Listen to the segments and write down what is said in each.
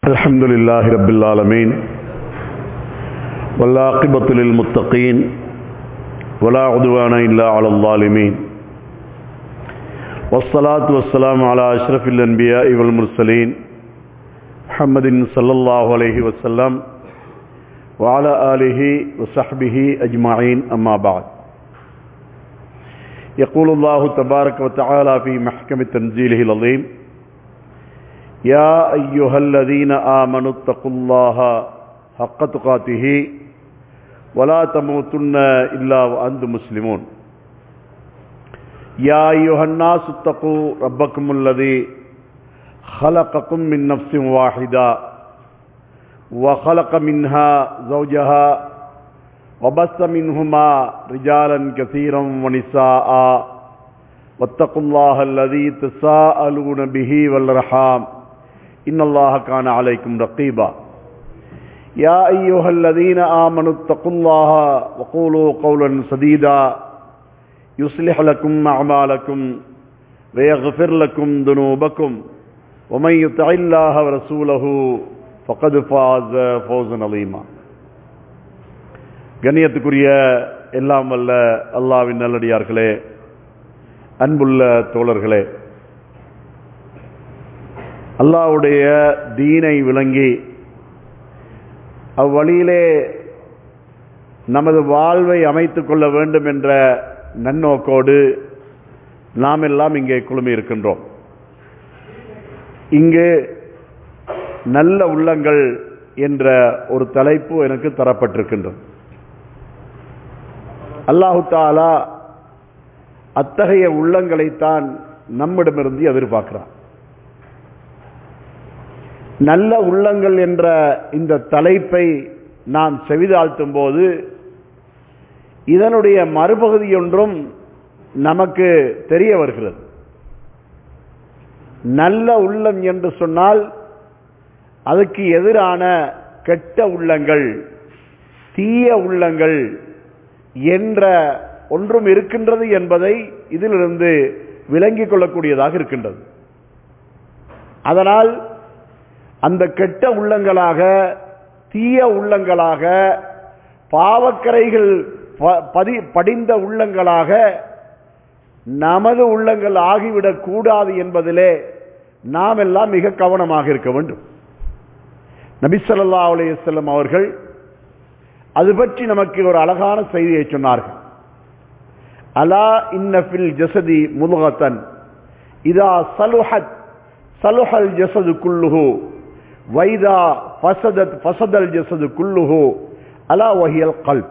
الحمد لله رب العالمين والعاقبة للمتقين ولا عدوان إلا على الظالمين والصلاة والسلام على أشرف الأنبياء والمرسلين محمد صلى الله عليه وسلم وعلى آله وصحبه أجمعين أما بعد يقول الله تبارك وتعالى في محكم تنزيله العظيم يا أيها الذين آمنوا اتقوا الله حق تقاته ولا تموتن إلا وأنتم مسلمون يا أيها الناس اتقوا ربكم الذي خلقكم من نفس واحدة وخلق منها زوجها وبث منهما رجالا كثيرا ونساء واتقوا الله الذي تساءلون به والرحام إن الله كان عليكم رقيبا يا أيها الذين آمنوا اتقوا الله وقولوا قولا سديدا يصلح لكم أعمالكم ويغفر لكم ذنوبكم ومن يطع الله ورسوله فقد فاز فوزا عظيما கண்ணியத்துக்குரிய எல்லாம் வல்ல அல்லாவின் நல்லடியார்களே அன்புள்ள தோழர்களே அல்லாவுடைய தீனை விளங்கி அவ்வழியிலே நமது வாழ்வை அமைத்துக் கொள்ள வேண்டும் என்ற நன்னோக்கோடு நாம் எல்லாம் இங்கே குழுமி இருக்கின்றோம் இங்கு நல்ல உள்ளங்கள் என்ற ஒரு தலைப்பு எனக்கு தரப்பட்டிருக்கின்றது அல்லாஹு தாலா அத்தகைய உள்ளங்களைத்தான் நம்மிடமிருந்து எதிர்பார்க்கிறான் நல்ல உள்ளங்கள் என்ற இந்த தலைப்பை நாம் செவிதாழ்த்தும் போது இதனுடைய மறுபகுதி ஒன்றும் நமக்கு தெரிய வருகிறது நல்ல உள்ளம் என்று சொன்னால் அதுக்கு எதிரான கெட்ட உள்ளங்கள் தீய உள்ளங்கள் என்ற ஒன்றும் இருக்கின்றது என்பதை இதிலிருந்து விளங்கிக் கொள்ளக்கூடியதாக இருக்கின்றது அதனால் அந்த கெட்ட உள்ளங்களாக தீய உள்ளங்களாக பாவக்கரைகள் பதி படிந்த உள்ளங்களாக நமது உள்ளங்கள் ஆகிவிடக் கூடாது என்பதிலே நாம் எல்லாம் மிக கவனமாக இருக்க வேண்டும் நபிசல்லா அலையம் அவர்கள் அது பற்றி நமக்கு ஒரு அழகான செய்தியை சொன்னார்கள் அலா இன்னபில் ஜசதி முதுகத்தன் இதா சலுஹத் சலுஹல் ஜசது குல்லுஹு வைதா ஃபசதத் ஃபசதல் ஜசது குல்லுஹு அலா வஹியல் கல்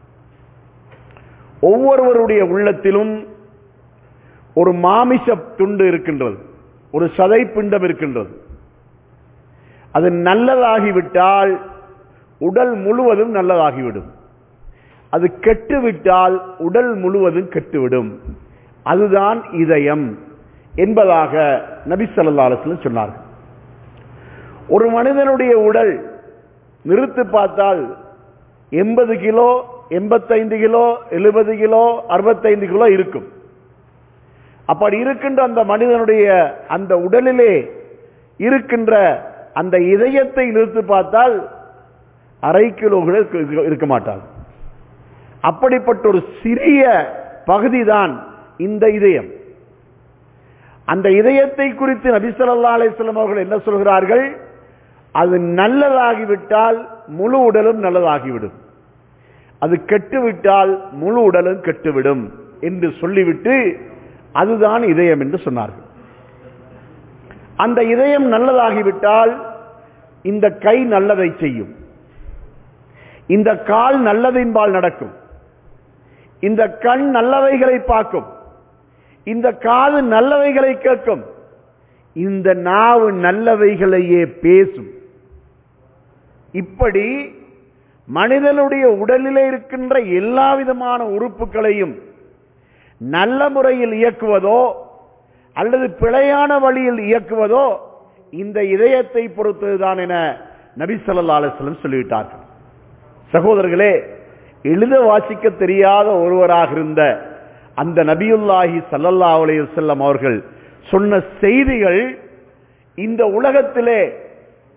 ஒவ்வொருவருடைய உள்ளத்திலும் ஒரு மாமிச துண்டு இருக்கின்றது ஒரு சதை பிண்டம் இருக்கின்றது அது நல்லதாகிவிட்டால் உடல் முழுவதும் நல்லதாகிவிடும் அது கெட்டுவிட்டால் உடல் முழுவதும் கெட்டுவிடும் அதுதான் இதயம் என்பதாக நபி சொல்லா அலுவலம் சொன்னார்கள் ஒரு மனிதனுடைய உடல் நிறுத்து பார்த்தால் எண்பது கிலோ எண்பத்தைந்து கிலோ எழுபது கிலோ அறுபத்தைந்து கிலோ இருக்கும் அப்படி இருக்கின்ற அந்த மனிதனுடைய அந்த உடலிலே இருக்கின்ற அந்த இதயத்தை நிறுத்து பார்த்தால் அரை கிலோ கூட இருக்க மாட்டார் அப்படிப்பட்ட ஒரு சிறிய பகுதி தான் இந்த இதயம் அந்த இதயத்தை குறித்து நபிசல்லா அலிஸ்லாம் அவர்கள் என்ன சொல்கிறார்கள் அது நல்லதாகிவிட்டால் முழு உடலும் நல்லதாகிவிடும் அது கெட்டுவிட்டால் முழு உடலும் கெட்டுவிடும் என்று சொல்லிவிட்டு அதுதான் இதயம் என்று சொன்னார்கள் அந்த இதயம் நல்லதாகிவிட்டால் இந்த கை நல்லதை செய்யும் இந்த கால் நல்லதின்பால் நடக்கும் இந்த கண் நல்லவைகளை பார்க்கும் இந்த காது நல்லவைகளை கேட்கும் இந்த நாவு நல்லவைகளையே பேசும் இப்படி மனிதனுடைய உடலிலே இருக்கின்ற எல்லா விதமான உறுப்புகளையும் நல்ல முறையில் இயக்குவதோ அல்லது பிழையான வழியில் இயக்குவதோ இந்த இதயத்தை பொறுத்ததுதான் என நபி சொல்லா அலுவலம் சொல்லிவிட்டார்கள் சகோதரர்களே எழுத வாசிக்க தெரியாத ஒருவராக இருந்த அந்த நபியுல்லாஹி சல்லல்லா அலைய செல்லம் அவர்கள் சொன்ன செய்திகள் இந்த உலகத்திலே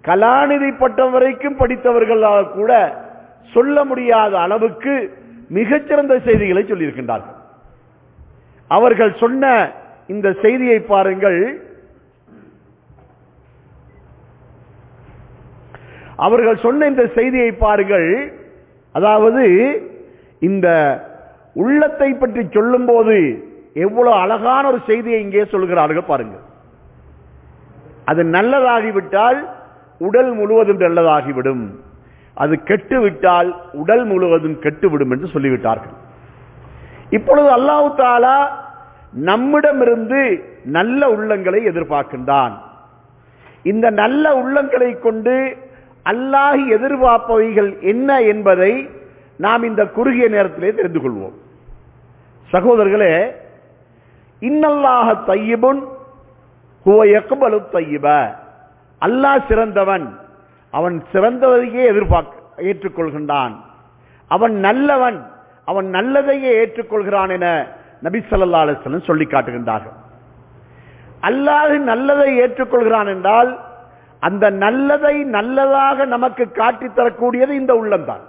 கலாநிதி பட்டம் வரைக்கும் படித்தவர்களாக கூட சொல்ல முடியாத அளவுக்கு மிகச்சிறந்த செய்திகளை சொல்லியிருக்கின்றார்கள் அவர்கள் சொன்ன இந்த செய்தியை பாருங்கள் அவர்கள் சொன்ன இந்த செய்தியை பாருங்கள் அதாவது இந்த உள்ளத்தை பற்றி சொல்லும் போது எவ்வளவு அழகான ஒரு செய்தியை இங்கே சொல்கிறார்கள் பாருங்கள் அது நல்லதாகிவிட்டால் உடல் முழுவதும் நல்லதாகிவிடும் அது கெட்டுவிட்டால் உடல் முழுவதும் கெட்டுவிடும் என்று சொல்லிவிட்டார்கள் இப்பொழுது அல்லாஹு தாலா நம்மிடமிருந்து நல்ல உள்ளங்களை எதிர்பார்க்கின்றான் இந்த நல்ல உள்ளங்களை கொண்டு அல்லாஹி எதிர்பார்ப்பவைகள் என்ன என்பதை நாம் இந்த குறுகிய நேரத்திலே தெரிந்து கொள்வோம் சகோதரர்களே இன்னல்லாக தையிபுன் தையிப அல்லாஹ் சிறந்தவன் அவன் சிறந்ததையே எதிர்பார்க்க ஏற்றுக்கொள்கின்றான் அவன் நல்லவன் அவன் நல்லதையே ஏற்றுக்கொள்கிறான் என நபி சொல்லா அலுவலம் சொல்லி காட்டுகின்றார்கள் அல்லாஹ் நல்லதை ஏற்றுக்கொள்கிறான் என்றால் அந்த நல்லதை நல்லதாக நமக்கு காட்டித் தரக்கூடியது இந்த உள்ளம்தான்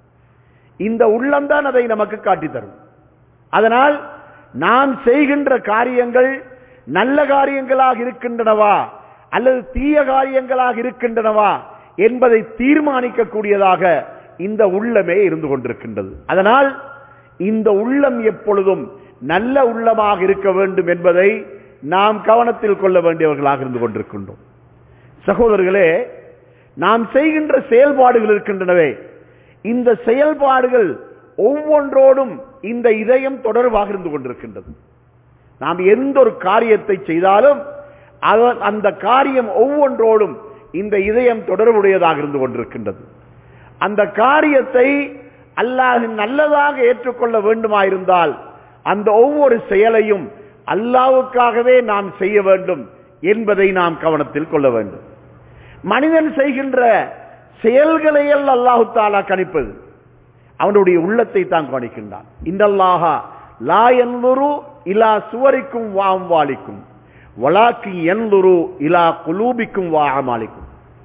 இந்த உள்ளம்தான் அதை நமக்கு காட்டித் தரும் அதனால் நாம் செய்கின்ற காரியங்கள் நல்ல காரியங்களாக இருக்கின்றனவா அல்லது தீய காரியங்களாக இருக்கின்றனவா என்பதை தீர்மானிக்கக்கூடியதாக இந்த உள்ளமே இருந்து கொண்டிருக்கின்றது அதனால் இந்த உள்ளம் எப்பொழுதும் நல்ல உள்ளமாக இருக்க வேண்டும் என்பதை நாம் கவனத்தில் கொள்ள வேண்டியவர்களாக இருந்து கொண்டிருக்கின்றோம் சகோதரர்களே நாம் செய்கின்ற செயல்பாடுகள் இருக்கின்றனவே இந்த செயல்பாடுகள் ஒவ்வொன்றோடும் இந்த இதயம் தொடர்பாக இருந்து கொண்டிருக்கின்றது நாம் எந்த ஒரு காரியத்தை செய்தாலும் அந்த காரியம் ஒவ்வொன்றோடும் இந்த இதயம் தொடர்புடையதாக இருந்து கொண்டிருக்கின்றது அந்த காரியத்தை அல்லாஹ் நல்லதாக ஏற்றுக்கொள்ள வேண்டுமாயிருந்தால் அந்த ஒவ்வொரு செயலையும் அல்லாவுக்காகவே நாம் செய்ய வேண்டும் என்பதை நாம் கவனத்தில் கொள்ள வேண்டும் மனிதன் செய்கின்ற செயல்களையல் அல்லாஹு தாலா கணிப்பது அவனுடைய உள்ளத்தை தான் கவனிக்கின்றான் இந்தல்லாஹா லா என்புரு இலா சுவரிக்கும் வாம் வாலிக்கும் வலாக்கி என்புரு இலா குலூபிக்கும் வாமாலிக்கும்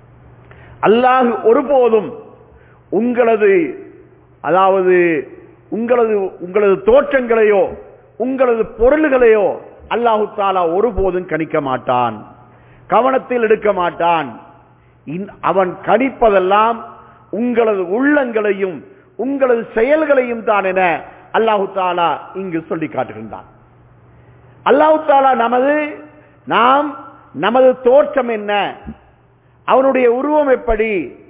அல்லாஹ் ஒருபோதும் உங்களது அதாவது உங்களது உங்களது தோற்றங்களையோ உங்களது பொருள்களையோ அல்லாஹு தாலா ஒருபோதும் கணிக்க மாட்டான் கவனத்தில் எடுக்க மாட்டான் அவன் கணிப்பதெல்லாம் உங்களது உள்ளங்களையும் உங்களது செயல்களையும் தான் என அல்லாஹு தாலா இங்கு சொல்லி காட்டுகின்றான் அல்லாஹு தாலா நமது நாம் நமது தோற்றம் என்ன அவனுடைய உருவம் எப்படி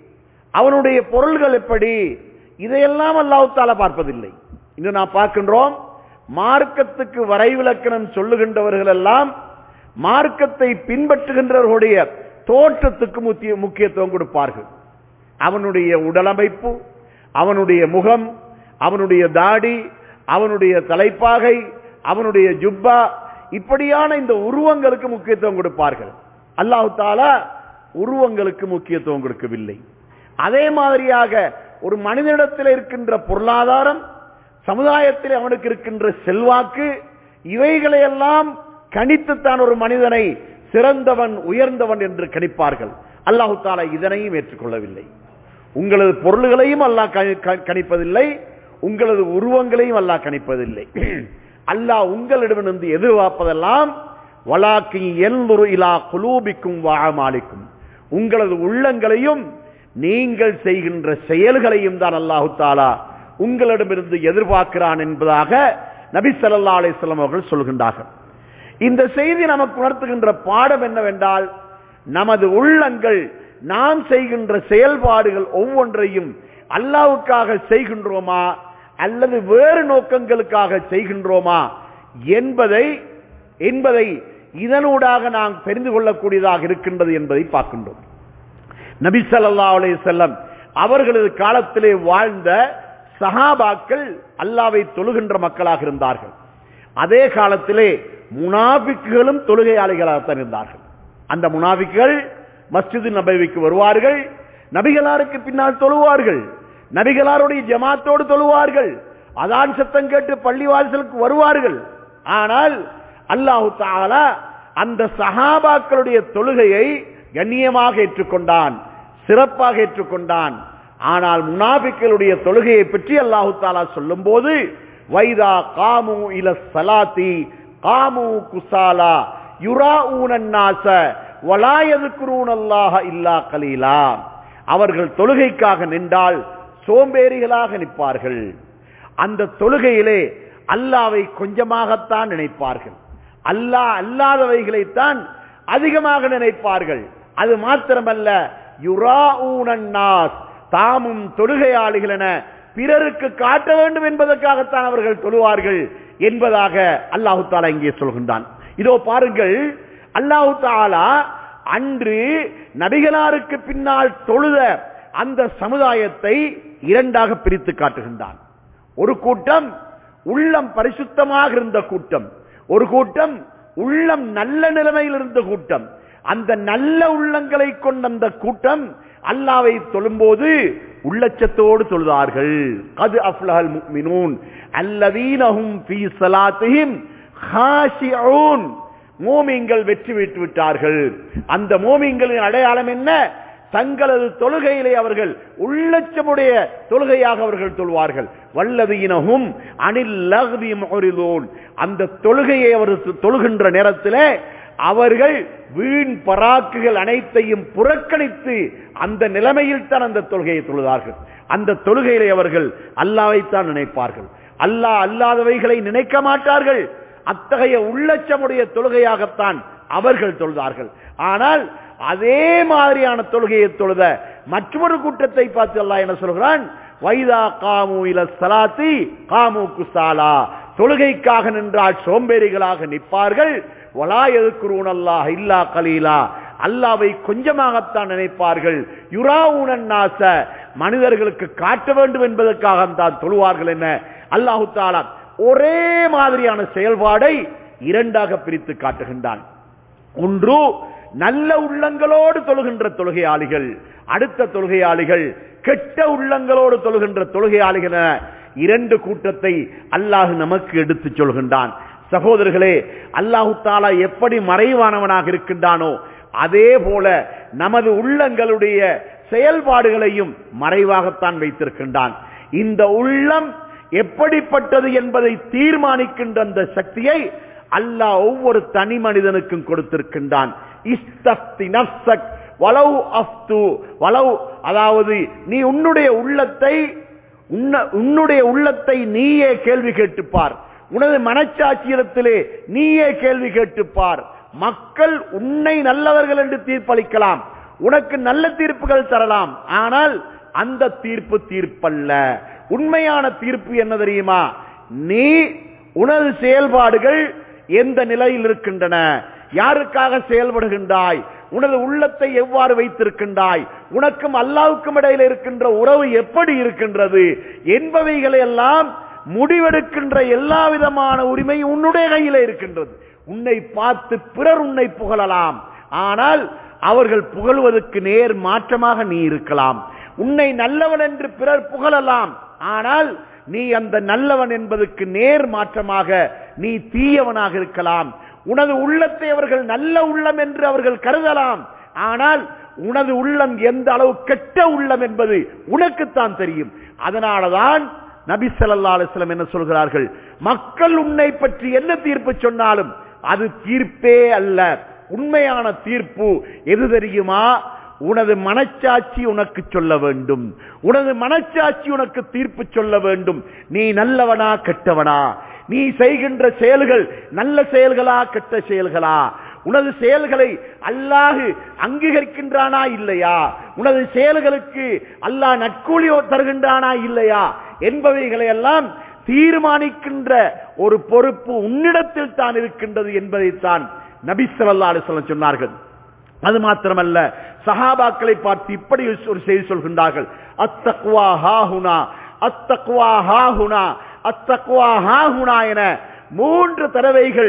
அவனுடைய பொருள்கள் எப்படி இதையெல்லாம் அல்லாஹு தாலா பார்ப்பதில்லை இன்று நாம் பார்க்கின்றோம் மார்க்கத்துக்கு வரைவிலக்கணம் சொல்லுகின்றவர்கள் எல்லாம் மார்க்கத்தை பின்பற்றுகின்றவர்களுடைய தோற்றத்துக்கு முக்கியத்துவம் கொடுப்பார்கள் அவனுடைய உடலமைப்பு அவனுடைய முகம் அவனுடைய தாடி அவனுடைய தலைப்பாகை அவனுடைய ஜுப்பா இப்படியான இந்த உருவங்களுக்கு முக்கியத்துவம் கொடுப்பார்கள் அல்லாஹு தாலா உருவங்களுக்கு முக்கியத்துவம் கொடுக்கவில்லை அதே மாதிரியாக ஒரு மனிதனிடத்தில் இருக்கின்ற பொருளாதாரம் சமுதாயத்தில் அவனுக்கு இருக்கின்ற செல்வாக்கு இவைகளையெல்லாம் கணித்துத்தான் ஒரு மனிதனை சிறந்தவன் உயர்ந்தவன் என்று கணிப்பார்கள் அல்லாஹு தாலா இதனையும் ஏற்றுக்கொள்ளவில்லை உங்களது பொருள்களையும் அல்லாஹ் கணிப்பதில்லை உங்களது உருவங்களையும் அல்லாஹ் கணிப்பதில்லை அல்லாஹ் உங்களிடமிருந்து எதிர்பார்ப்பதெல்லாம் வலாக்கி எல்லுரு இலா குலூபிக்கும் வாமாலிக்கும் உங்களது உள்ளங்களையும் நீங்கள் செய்கின்ற செயல்களையும் தான் அல்லாஹு தாலா உங்களிடமிருந்து எதிர்பார்க்கிறான் என்பதாக நபி சல்லா அலிஸ்லாம் அவர்கள் சொல்கின்றார்கள் இந்த செய்தி நமக்கு உணர்த்துகின்ற பாடம் என்னவென்றால் நமது உள்ளங்கள் நாம் செய்கின்ற செயல்பாடுகள் ஒவ்வொன்றையும் அல்லாவுக்காக செய்கின்றோமா அல்லது வேறு நோக்கங்களுக்காக செய்கின்றோமா என்பதை என்பதை இதனூடாக நாம் தெரிந்து கொள்ளக்கூடியதாக இருக்கின்றது என்பதை பார்க்கின்றோம் நபி சல்லா அலே செல்லம் அவர்களது காலத்திலே வாழ்ந்த சஹாபாக்கள் அல்லாவை தொழுகின்ற மக்களாக இருந்தார்கள் அதே காலத்திலே முனாபிக்குகளும் தொழுகையாளிகளாகத்தான் இருந்தார்கள் அந்த முனாபிக்குகள் மஸ்ஜிது நபவிக்கு வருவார்கள் நபிகளாருக்கு பின்னால் தொழுவார்கள் நபிகளாருடைய ஜமாத்தோடு தொழுவார்கள் அதான் சத்தம் கேட்டு பள்ளி வாசலுக்கு வருவார்கள் ஆனால் அல்லாஹு தாலா அந்த சஹாபாக்களுடைய தொழுகையை கண்ணியமாக ஏற்றுக்கொண்டான் சிறப்பாக ஏற்றுக்கொண்டான் ஆனால் முனாபிக்களுடைய தொழுகையை பற்றி அல்லாஹு தாலா சொல்லும் போது வைதா காமு இல சலாத்தி காமு குசாலா யுரா ஊனன்னாச வலாயது குரூனல்லாஹ இல்லா கலீலா அவர்கள் தொழுகைக்காக நின்றால் சோம்பேறிகளாக நிற்பார்கள் அந்த தொழுகையிலே அல்லாவை கொஞ்சமாகத்தான் நினைப்பார்கள் அல்லாஹ் அல்லாதவைகளைத்தான் அதிகமாக நினைப்பார்கள் அது மாத்திரமல்ல யுராஊனன்னாஸ் தாமும் தொழுகையாளிகள் என பிறருக்கு காட்ட வேண்டும் என்பதற்காகத்தான் அவர்கள் தொழுவார்கள் என்பதாக அல்லாஹு தாலா இங்கே சொல்கின்றான் இதோ பாருங்கள் அல்லாஹு தாலா அன்று நபிகளாருக்கு பின்னால் தொழுத அந்த சமுதாயத்தை இரண்டாக பிரித்து காட்டுகின்றான் ஒரு கூட்டம் உள்ளம் பரிசுத்தமாக இருந்த கூட்டம் ஒரு கூட்டம் உள்ளம் நல்ல நிலைமையில் இருந்த கூட்டம் அந்த நல்ல உள்ளங்களை கொண்ட அந்த கூட்டம் அல்லாவை தொழும்போது உள்ளச்சத்தோடு தொழுதார்கள் அது அஃப்லஹல் முக்மினூன் அல்லதீனஹும் ஃபீ ஸலாத்திஹிம் ஹாஷிஊன் மோமிங்கள் வெற்றி பெற்று விட்டார்கள் அந்த மோமிங்களின் அடையாளம் என்ன தங்களது தொழுகையிலே அவர்கள் உள்ளச்சமுடைய தொழுகையாக அவர்கள் தொழுவார்கள் வல்லதீனகும் அனில் லஹ்வி முஹரிதூன் அந்த தொழுகையை அவர் தொழுகின்ற நேரத்திலே அவர்கள் வீண் பராக்குகள் அனைத்தையும் புறக்கணித்து அந்த நிலைமையில் தான் அந்த தொழுகையை தொழுதார்கள் அந்த தொழுகையிலே அவர்கள் அல்லாவைத்தான் நினைப்பார்கள் அல்லாஹ் அல்லாதவைகளை நினைக்க மாட்டார்கள் அத்தகைய உள்ளச்சமுடைய தொழுகையாகத்தான் அவர்கள் தொழுதார்கள் ஆனால் அதே மாதிரியான தொழுகையை தொழுத மற்றொரு கூட்டத்தை பார்த்து அல்லாஹ் என்ன சொல்கிறான் வைதா காமு இல சலாத்தி காமு குசாலா தொழுகைக்காக நின்றால் சோம்பேறிகளாக நிற்பார்கள் வலா எதுக்குறூன் அல்லாஹ் இல்லா கலீலா அல்லாவை கொஞ்சமாகத்தான் நினைப்பார்கள் யுராவுனன் நாச மனிதர்களுக்கு காட்ட வேண்டும் என்பதற்காக தான் தொழுவார்கள் என்ன அல்லாஹு தாலா ஒரே மாதிரியான செயல்பாடை இரண்டாக பிரித்து காட்டுகின்றான் ஒன்று நல்ல உள்ளங்களோடு தொழுகின்ற தொழுகையாளிகள் அடுத்த தொழுகையாளிகள் கெட்ட உள்ளங்களோடு தொழுகின்ற தொழுகையாளிகள் என இரண்டு கூட்டத்தை அல்லாஹ் நமக்கு எடுத்து சொல்கின்றான் சகோதரர்களே அல்லாஹு தாலா எப்படி மறைவானவனாக இருக்கின்றானோ அதே போல நமது உள்ளங்களுடைய செயல்பாடுகளையும் மறைவாகத்தான் வைத்திருக்கின்றான் இந்த உள்ளம் எப்படிப்பட்டது என்பதை தீர்மானிக்கின்ற அந்த சக்தியை அல்லாஹ் ஒவ்வொரு தனி மனிதனுக்கும் கொடுத்திருக்கின்றான் இஸ்தப்தி நஃப்சக் வலவு அஃப்து வலவு அதாவது நீ உன்னுடைய உள்ளத்தை உன்ன- உன்னுடைய உள்ளத்தை நீயே கேள்வி கேட்டுப்பார் உனது மனச்சாட்சியத்திலே நீயே கேள்வி கேட்டுப்பார் மக்கள் உன்னை நல்லவர்கள் என்று தீர்ப்பளிக்கலாம் உனக்கு நல்ல தீர்ப்புகள் தரலாம் ஆனால் அந்த தீர்ப்பு தீர்ப்பல்ல உண்மையான தீர்ப்பு என்ன தெரியுமா நீ உனது செயல்பாடுகள் எந்த நிலையில் இருக்கின்றன யாருக்காக செயல்படுகின்றாய் உனது உள்ளத்தை எவ்வாறு வைத்திருக்கின்றாய் உனக்கும் அல்லாவுக்கும் இடையில் இருக்கின்ற உறவு எப்படி இருக்கின்றது என்பவைகளை எல்லாம் முடிவெடுக்கின்ற எல்லா விதமான உரிமை உன்னுடைய கையில இருக்கின்றது உன்னை பார்த்து பிறர் உன்னை புகழலாம் ஆனால் அவர்கள் புகழ்வதற்கு நேர் மாற்றமாக நீ இருக்கலாம் உன்னை நல்லவன் என்று பிறர் புகழலாம் ஆனால் நீ அந்த நல்லவன் என்பதற்கு நேர் மாற்றமாக நீ தீயவனாக இருக்கலாம் உனது உள்ளத்தை அவர்கள் நல்ல உள்ளம் என்று அவர்கள் கருதலாம் ஆனால் உனது உள்ளம் எந்த அளவு கெட்ட உள்ளம் என்பது உனக்குத்தான் தெரியும் அதனாலதான் நபி ஸல்லல்லாஹு அலைஹி வஸல்லம் என்ன சொல்கிறார்கள் மக்கள் உன்னை பற்றி என்ன தீர்ப்பு சொன்னாலும் அது தீர்ப்பே அல்ல உண்மையான தீர்ப்பு எது தெரியுமா உனது மனச்சாட்சி உனக்கு சொல்ல வேண்டும் உனது மனச்சாட்சி உனக்கு தீர்ப்பு சொல்ல வேண்டும் நீ நல்லவனா கெட்டவனா நீ செய்கின்ற செயல்கள் நல்ல செயல்களா கெட்ட செயல்களா உனது செயல்களை அல்லாஹு அங்கீகரிக்கின்றானா இல்லையா உனது செயல்களுக்கு அல்லாஹ் நட்கூலி தருகின்றானா இல்லையா என்பவைகளை எல்லாம் தீர்மானிக்கின்ற ஒரு பொறுப்பு உன்னிடத்தில் தான் இருக்கின்றது என்பதைத்தான் நபி ஸல்லல்லாஹு அலைஹி வஸல்லம் சொன்னார்கள் அது மாத்திரமல்ல சஹாபாக்களை பார்த்து இப்படி ஒரு செய்தி சொல்கின்றார்கள் அத்தக்வா ஹாஹுனா அத்தக்வா ஹாஹுனா அத்தக்வா ஹாஹுனா என மூன்று தடவைகள்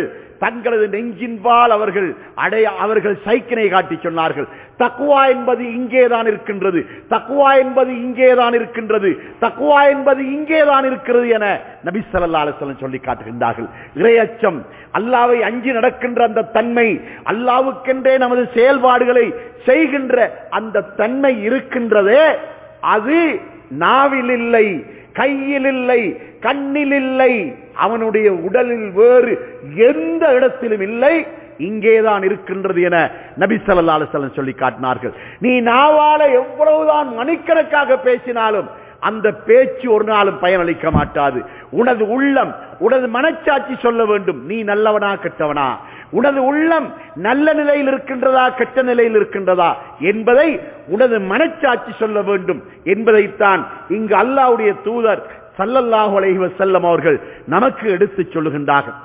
தங்களது நெஞ்சின்பால் அவர்கள் அடைய அவர்கள் சைக்கினை காட்டி சொன்னார்கள் தக்குவா என்பது இங்கேதான் இருக்கின்றது தக்குவா என்பது இங்கேதான் இருக்கின்றது தக்குவா என்பது இங்கேதான் இருக்கிறது என நபி ஸல்லல்லாஹு அலைஹி வஸல்லம் சொல்லி காட்டுகின்றார்கள் இறையச்சம் அல்லாவை அஞ்சி நடக்கின்ற அந்த தன்மை அல்லாவுக்கென்றே நமது செயல்பாடுகளை செய்கின்ற அந்த தன்மை இருக்கின்றதே அது நாவில் இல்லை கையில் இல்லை கண்ணில் இல்லை அவனுடைய உடலில் வேறு எந்த இடத்திலும் இல்லை இங்கேதான் இருக்கின்றது என நபி ஸல்லல்லாஹு அலைஹி வஸல்லம் சொல்லி காட்டினார்கள் நீ நாவால எவ்வளவுதான் மணிக்கணக்காக பேசினாலும் அந்த பேச்சு ஒரு நாளும் பயனளிக்க மாட்டாது உனது உள்ளம் உனது மனச்சாட்சி சொல்ல வேண்டும் நீ நல்லவனா கெட்டவனா உனது உள்ளம் நல்ல நிலையில் இருக்கின்றதா கெட்ட நிலையில் இருக்கின்றதா என்பதை உனது மனச்சாட்சி சொல்ல வேண்டும் என்பதைத்தான் இங்கு அல்லாஹ்வுடைய தூதர் சல்லல்லாஹு அலைஹி வஸல்லம் அவர்கள் நமக்கு எடுத்துச் சொல்லுகின்றார்கள்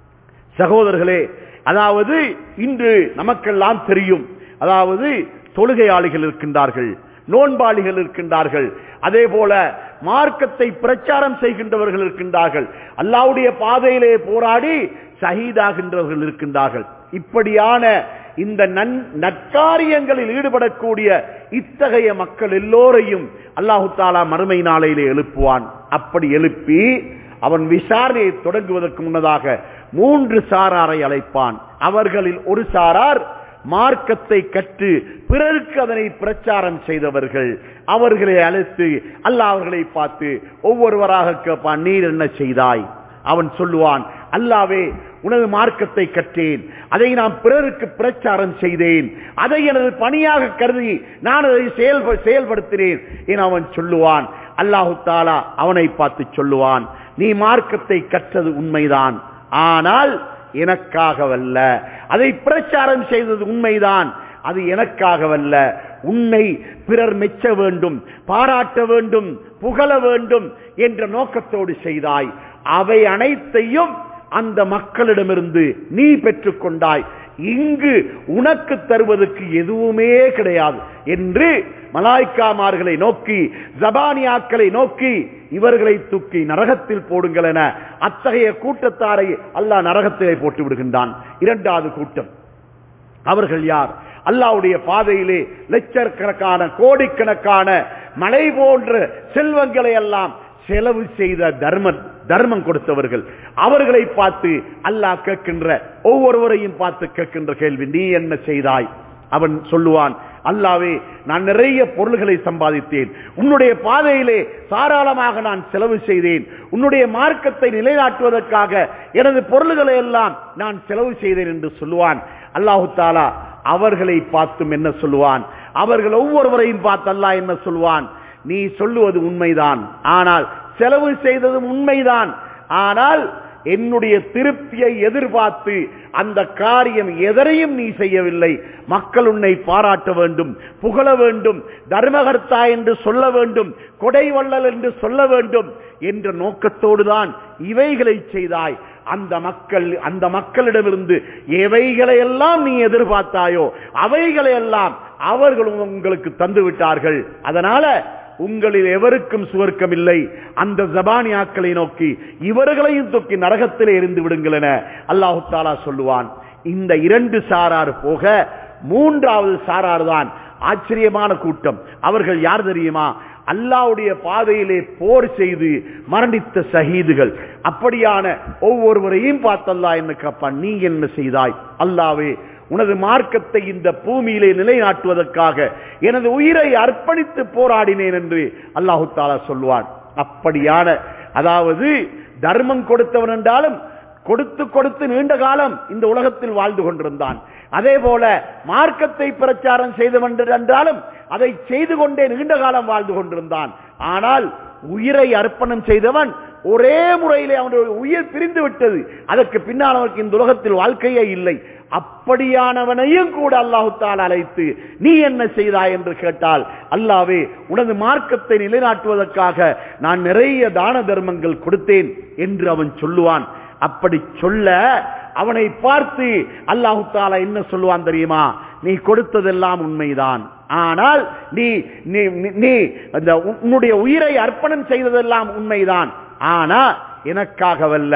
சகோதரர்களே அதாவது இன்று நமக்கெல்லாம் தெரியும் அதாவது தொழுகையாளிகள் இருக்கின்றார்கள் நோன்பாளிகள் இருக்கின்றார்கள் அதே போல மார்க்கத்தை பிரச்சாரம் செய்கின்றவர்கள் இருக்கின்றார்கள் அல்லாவுடைய பாதையிலே போராடி ஷஹீதாகின்றவர்கள் இருக்கின்றார்கள் இப்படியான இந்த நன்- நற்காரியங்களில் ஈடுபடக்கூடிய இத்தகைய மக்கள் எல்லோரையும் அல்லாஹு தாலா மறுமை நாளையிலே எழுப்புவான் அப்படி எழுப்பி அவன் விசாரணையை தொடங்குவதற்கு முன்னதாக மூன்று சாராரை அழைப்பான் அவர்களில் ஒரு சாரார் மார்க்கத்தை கற்று பிறருக்கு அதனை பிரச்சாரம் செய்தவர்கள் அவர்களை அழைத்து அல்லாஹ் அவர்களை பார்த்து ஒவ்வொருவராக கேட்பான் நீர் என்ன செய்தாய் அவன் சொல்லுவான் அல்லாவே உனது மார்க்கத்தை கற்றேன் அதை நான் பிறருக்கு பிரச்சாரம் செய்தேன் அதை எனது பணியாக கருதி நான் அதை செயல்ப- செயல்படுத்தினேன் என அவன் சொல்லுவான் அல்லாஹு தாலா அவனை பார்த்து சொல்லுவான் நீ மார்க்கத்தை கற்றது உண்மைதான் ஆனால் எனக்காகவல்ல அதை பிரச்சாரம் செய்தது உண்மைதான் அது எனக்காகவல்ல உன்னை பிறர் மெச்ச வேண்டும் பாராட்ட வேண்டும் புகழ வேண்டும் என்ற நோக்கத்தோடு செய்தாய் அவை அனைத்தையும் அந்த மக்களிடமிருந்து நீ பெற்றுக்கொண்டாய் இங்கு உனக்கு தருவதற்கு எதுவுமே கிடையாது என்று மலாய்க்காமார்களை நோக்கி ஜபானியாக்களை நோக்கி இவர்களை தூக்கி நரகத்தில் போடுங்கள் என அத்தகைய கூட்டத்தாரை அல்லாஹ் நரகத்திலே போட்டு விடுகின்றான் இரண்டாவது கூட்டம் அவர்கள் யார் அல்லாவுடைய பாதையிலே லட்சக்கணக்கான கோடிக்கணக்கான மலை போன்ற செல்வங்களை எல்லாம் செலவு செய்த தர்ம தர்மம் கொடுத்தவர்கள் அவர்களை பார்த்து அல்லாஹ் கேட்கின்ற ஒவ்வொருவரையும் பார்த்து கேட்கின்ற கேள்வி நீ என்ன செய்தாய் அவன் சொல்லுவான் அல்லாவே நான் நிறைய பொருள்களை சம்பாதித்தேன் உன்னுடைய பாதையிலே தாராளமாக நான் செலவு செய்தேன் உன்னுடைய மார்க்கத்தை நிலைநாட்டுவதற்காக எனது பொருள்களை எல்லாம் நான் செலவு செய்தேன் என்று சொல்லுவான் அல்லாஹு தாலா அவர்களை பார்த்தும் என்ன சொல்லுவான் அவர்கள் ஒவ்வொருவரையும் பார்த்து அல்லாஹ் என்ன சொல்லுவான் நீ சொல்லுவது உண்மைதான் ஆனால் செலவு செய்ததும் உண்மைதான் ஆனால் என்னுடைய திருப்தியை எதிர்பார்த்து அந்த காரியம் எதனையும் நீ செய்யவில்லை மக்கள் உன்னை பாராட்ட வேண்டும் புகழ வேண்டும் தர்மகர்த்தா என்று சொல்ல வேண்டும் கொடை வள்ளல் என்று சொல்ல வேண்டும் என்ற நோக்கத்தோடுதான் இவைகளை செய்தாய் அந்த மக்கள் அந்த மக்களிடமிருந்து எவைகளை எல்லாம் நீ எதிர்பார்த்தாயோ அவைகளை எல்லாம் அவர்கள் உங்களுக்கு தந்து விட்டார்கள் அதனால உங்களில் எவருக்கும் சுவர்க்கம் இல்லை அந்த ஜபானியாக்களை நோக்கி இவர்களையும் தூக்கி நரகத்திலே இருந்து விடுங்கள் என அல்லாஹு தாலா சொல்லுவான் இந்த இரண்டு சாரார் போக மூன்றாவது சாரார் தான் ஆச்சரியமான கூட்டம் அவர்கள் யார் தெரியுமா அல்லாவுடைய பாதையிலே போர் செய்து மரணித்த ஷஹீதுகள் அப்படியான ஒவ்வொருவரையும் பார்த்தல்லா என்ன கேப்பான் நீ என்ன செய்தாய் அல்லாவே உனது மார்க்கத்தை இந்த பூமியிலே நிலைநாட்டுவதற்காக எனது உயிரை அர்ப்பணித்து போராடினேன் என்று அல்லாஹு தாலா சொல்வான் அப்படியான அதாவது தர்மம் கொடுத்தவன் என்றாலும் கொடுத்து கொடுத்து நீண்ட காலம் இந்த உலகத்தில் வாழ்ந்து கொண்டிருந்தான் அதே போல மார்க்கத்தை பிரச்சாரம் செய்தவன் என்றாலும் அதை செய்து கொண்டே நீண்ட காலம் வாழ்ந்து கொண்டிருந்தான் ஆனால் உயிரை அர்ப்பணம் செய்தவன் ஒரே முறையிலே அவனுடைய உயிர் பிரிந்து விட்டது அதற்கு பின்னால் அவனுக்கு இந்த உலகத்தில் வாழ்க்கையே இல்லை அப்படியானவனையும் கூட அல்லாஹு தால் அழைத்து நீ என்ன செய்தாய் என்று கேட்டால் அல்லாவே உனது மார்க்கத்தை நிலைநாட்டுவதற்காக நான் நிறைய தான தர்மங்கள் கொடுத்தேன் என்று அவன் சொல்லுவான் அப்படி சொல்ல அவனை பார்த்து அல்லாஹு தாலா என்ன சொல்லுவான் தெரியுமா நீ கொடுத்ததெல்லாம் உண்மைதான் ஆனால் நீ நீ- நீ அந்த உன்னுடைய உயிரை அர்ப்பணம் செய்ததெல்லாம் உண்மைதான் ஆனா எனக்காகவல்ல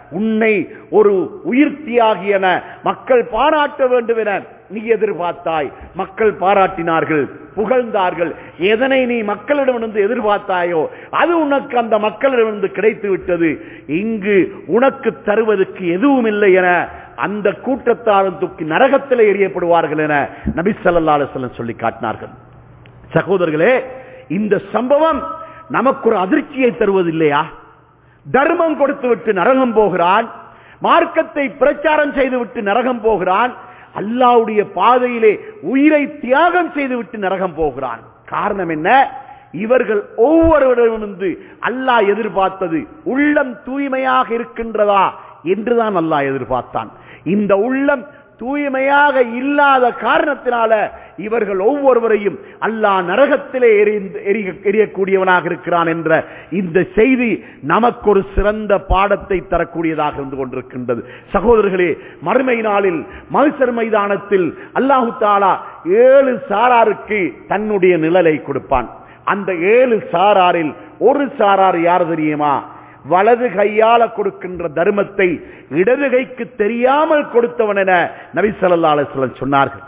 உன்னை ஒரு உயிர்த்தியாகியன மக்கள் பாராட்ட வேண்டும் என நீ எதிர்பார்த்தாய் மக்கள் பாராட்டினார்கள் புகழ்ந்தார்கள் எதனை நீ மக்களிடமிருந்து எதிர்பார்த்தாயோ அது உனக்கு அந்த மக்களிடமிருந்து கிடைத்து விட்டது இங்கு உனக்கு தருவதற்கு எதுவும் இல்லை என அந்த கூட்டத்தாரும் தூக்கி நரகத்தில் எறியப்படுவார்கள் என நபி ஸல்லல்லாஹு அலைஹி வஸல்லம் சொல்லி காட்டினார்கள் சகோதரர்களே இந்த சம்பவம் நமக்கு ஒரு அதிர்ச்சியை தருவதில்லையா தர்மம் கொடுத்து விட்டு நரகம் போகிறான் மார்க்கத்தை பிரச்சாரம் செய்துவிட்டு நரகம் போகிறான் அல்லாவுடைய பாதையிலே உயிரை தியாகம் செய்துவிட்டு நரகம் போகிறான் காரணம் என்ன இவர்கள் ஒவ்வொருவரிடமிருந்து அல்லாஹ் எதிர்பார்த்தது உள்ளம் தூய்மையாக இருக்கின்றதா என்றுதான் அல்லாஹ் எதிர்பார்த்தான் இந்த உள்ளம் தூய்மையாக இல்லாத காரணத்தினால இவர்கள் ஒவ்வொருவரையும் அல்லாஹ் நரகத்திலே எரிந்து- எரிய- எரியக்கூடியவனாக இருக்கிறான் என்ற இந்த செய்தி நமக்கு ஒரு சிறந்த பாடத்தை தரக்கூடியதாக இருந்து கொண்டிருக்கின்றது சகோதரர்களே மறுமை நாளில் மல்சர் மைதானத்தில் அல்லாஹு தாலா ஏழு சாராருக்கு தன்னுடைய நிழலை கொடுப்பான் அந்த ஏழு சாராரில் ஒரு சாரார் யார் தெரியுமா வலது கையால கொடுக்கின்ற தர்மத்தை இடது கைக்கு தெரியாமல் கொடுத்தவன் என நபி ஸல்லல்லாஹு அலைஹி வஸல்லம் சொன்னார்கள்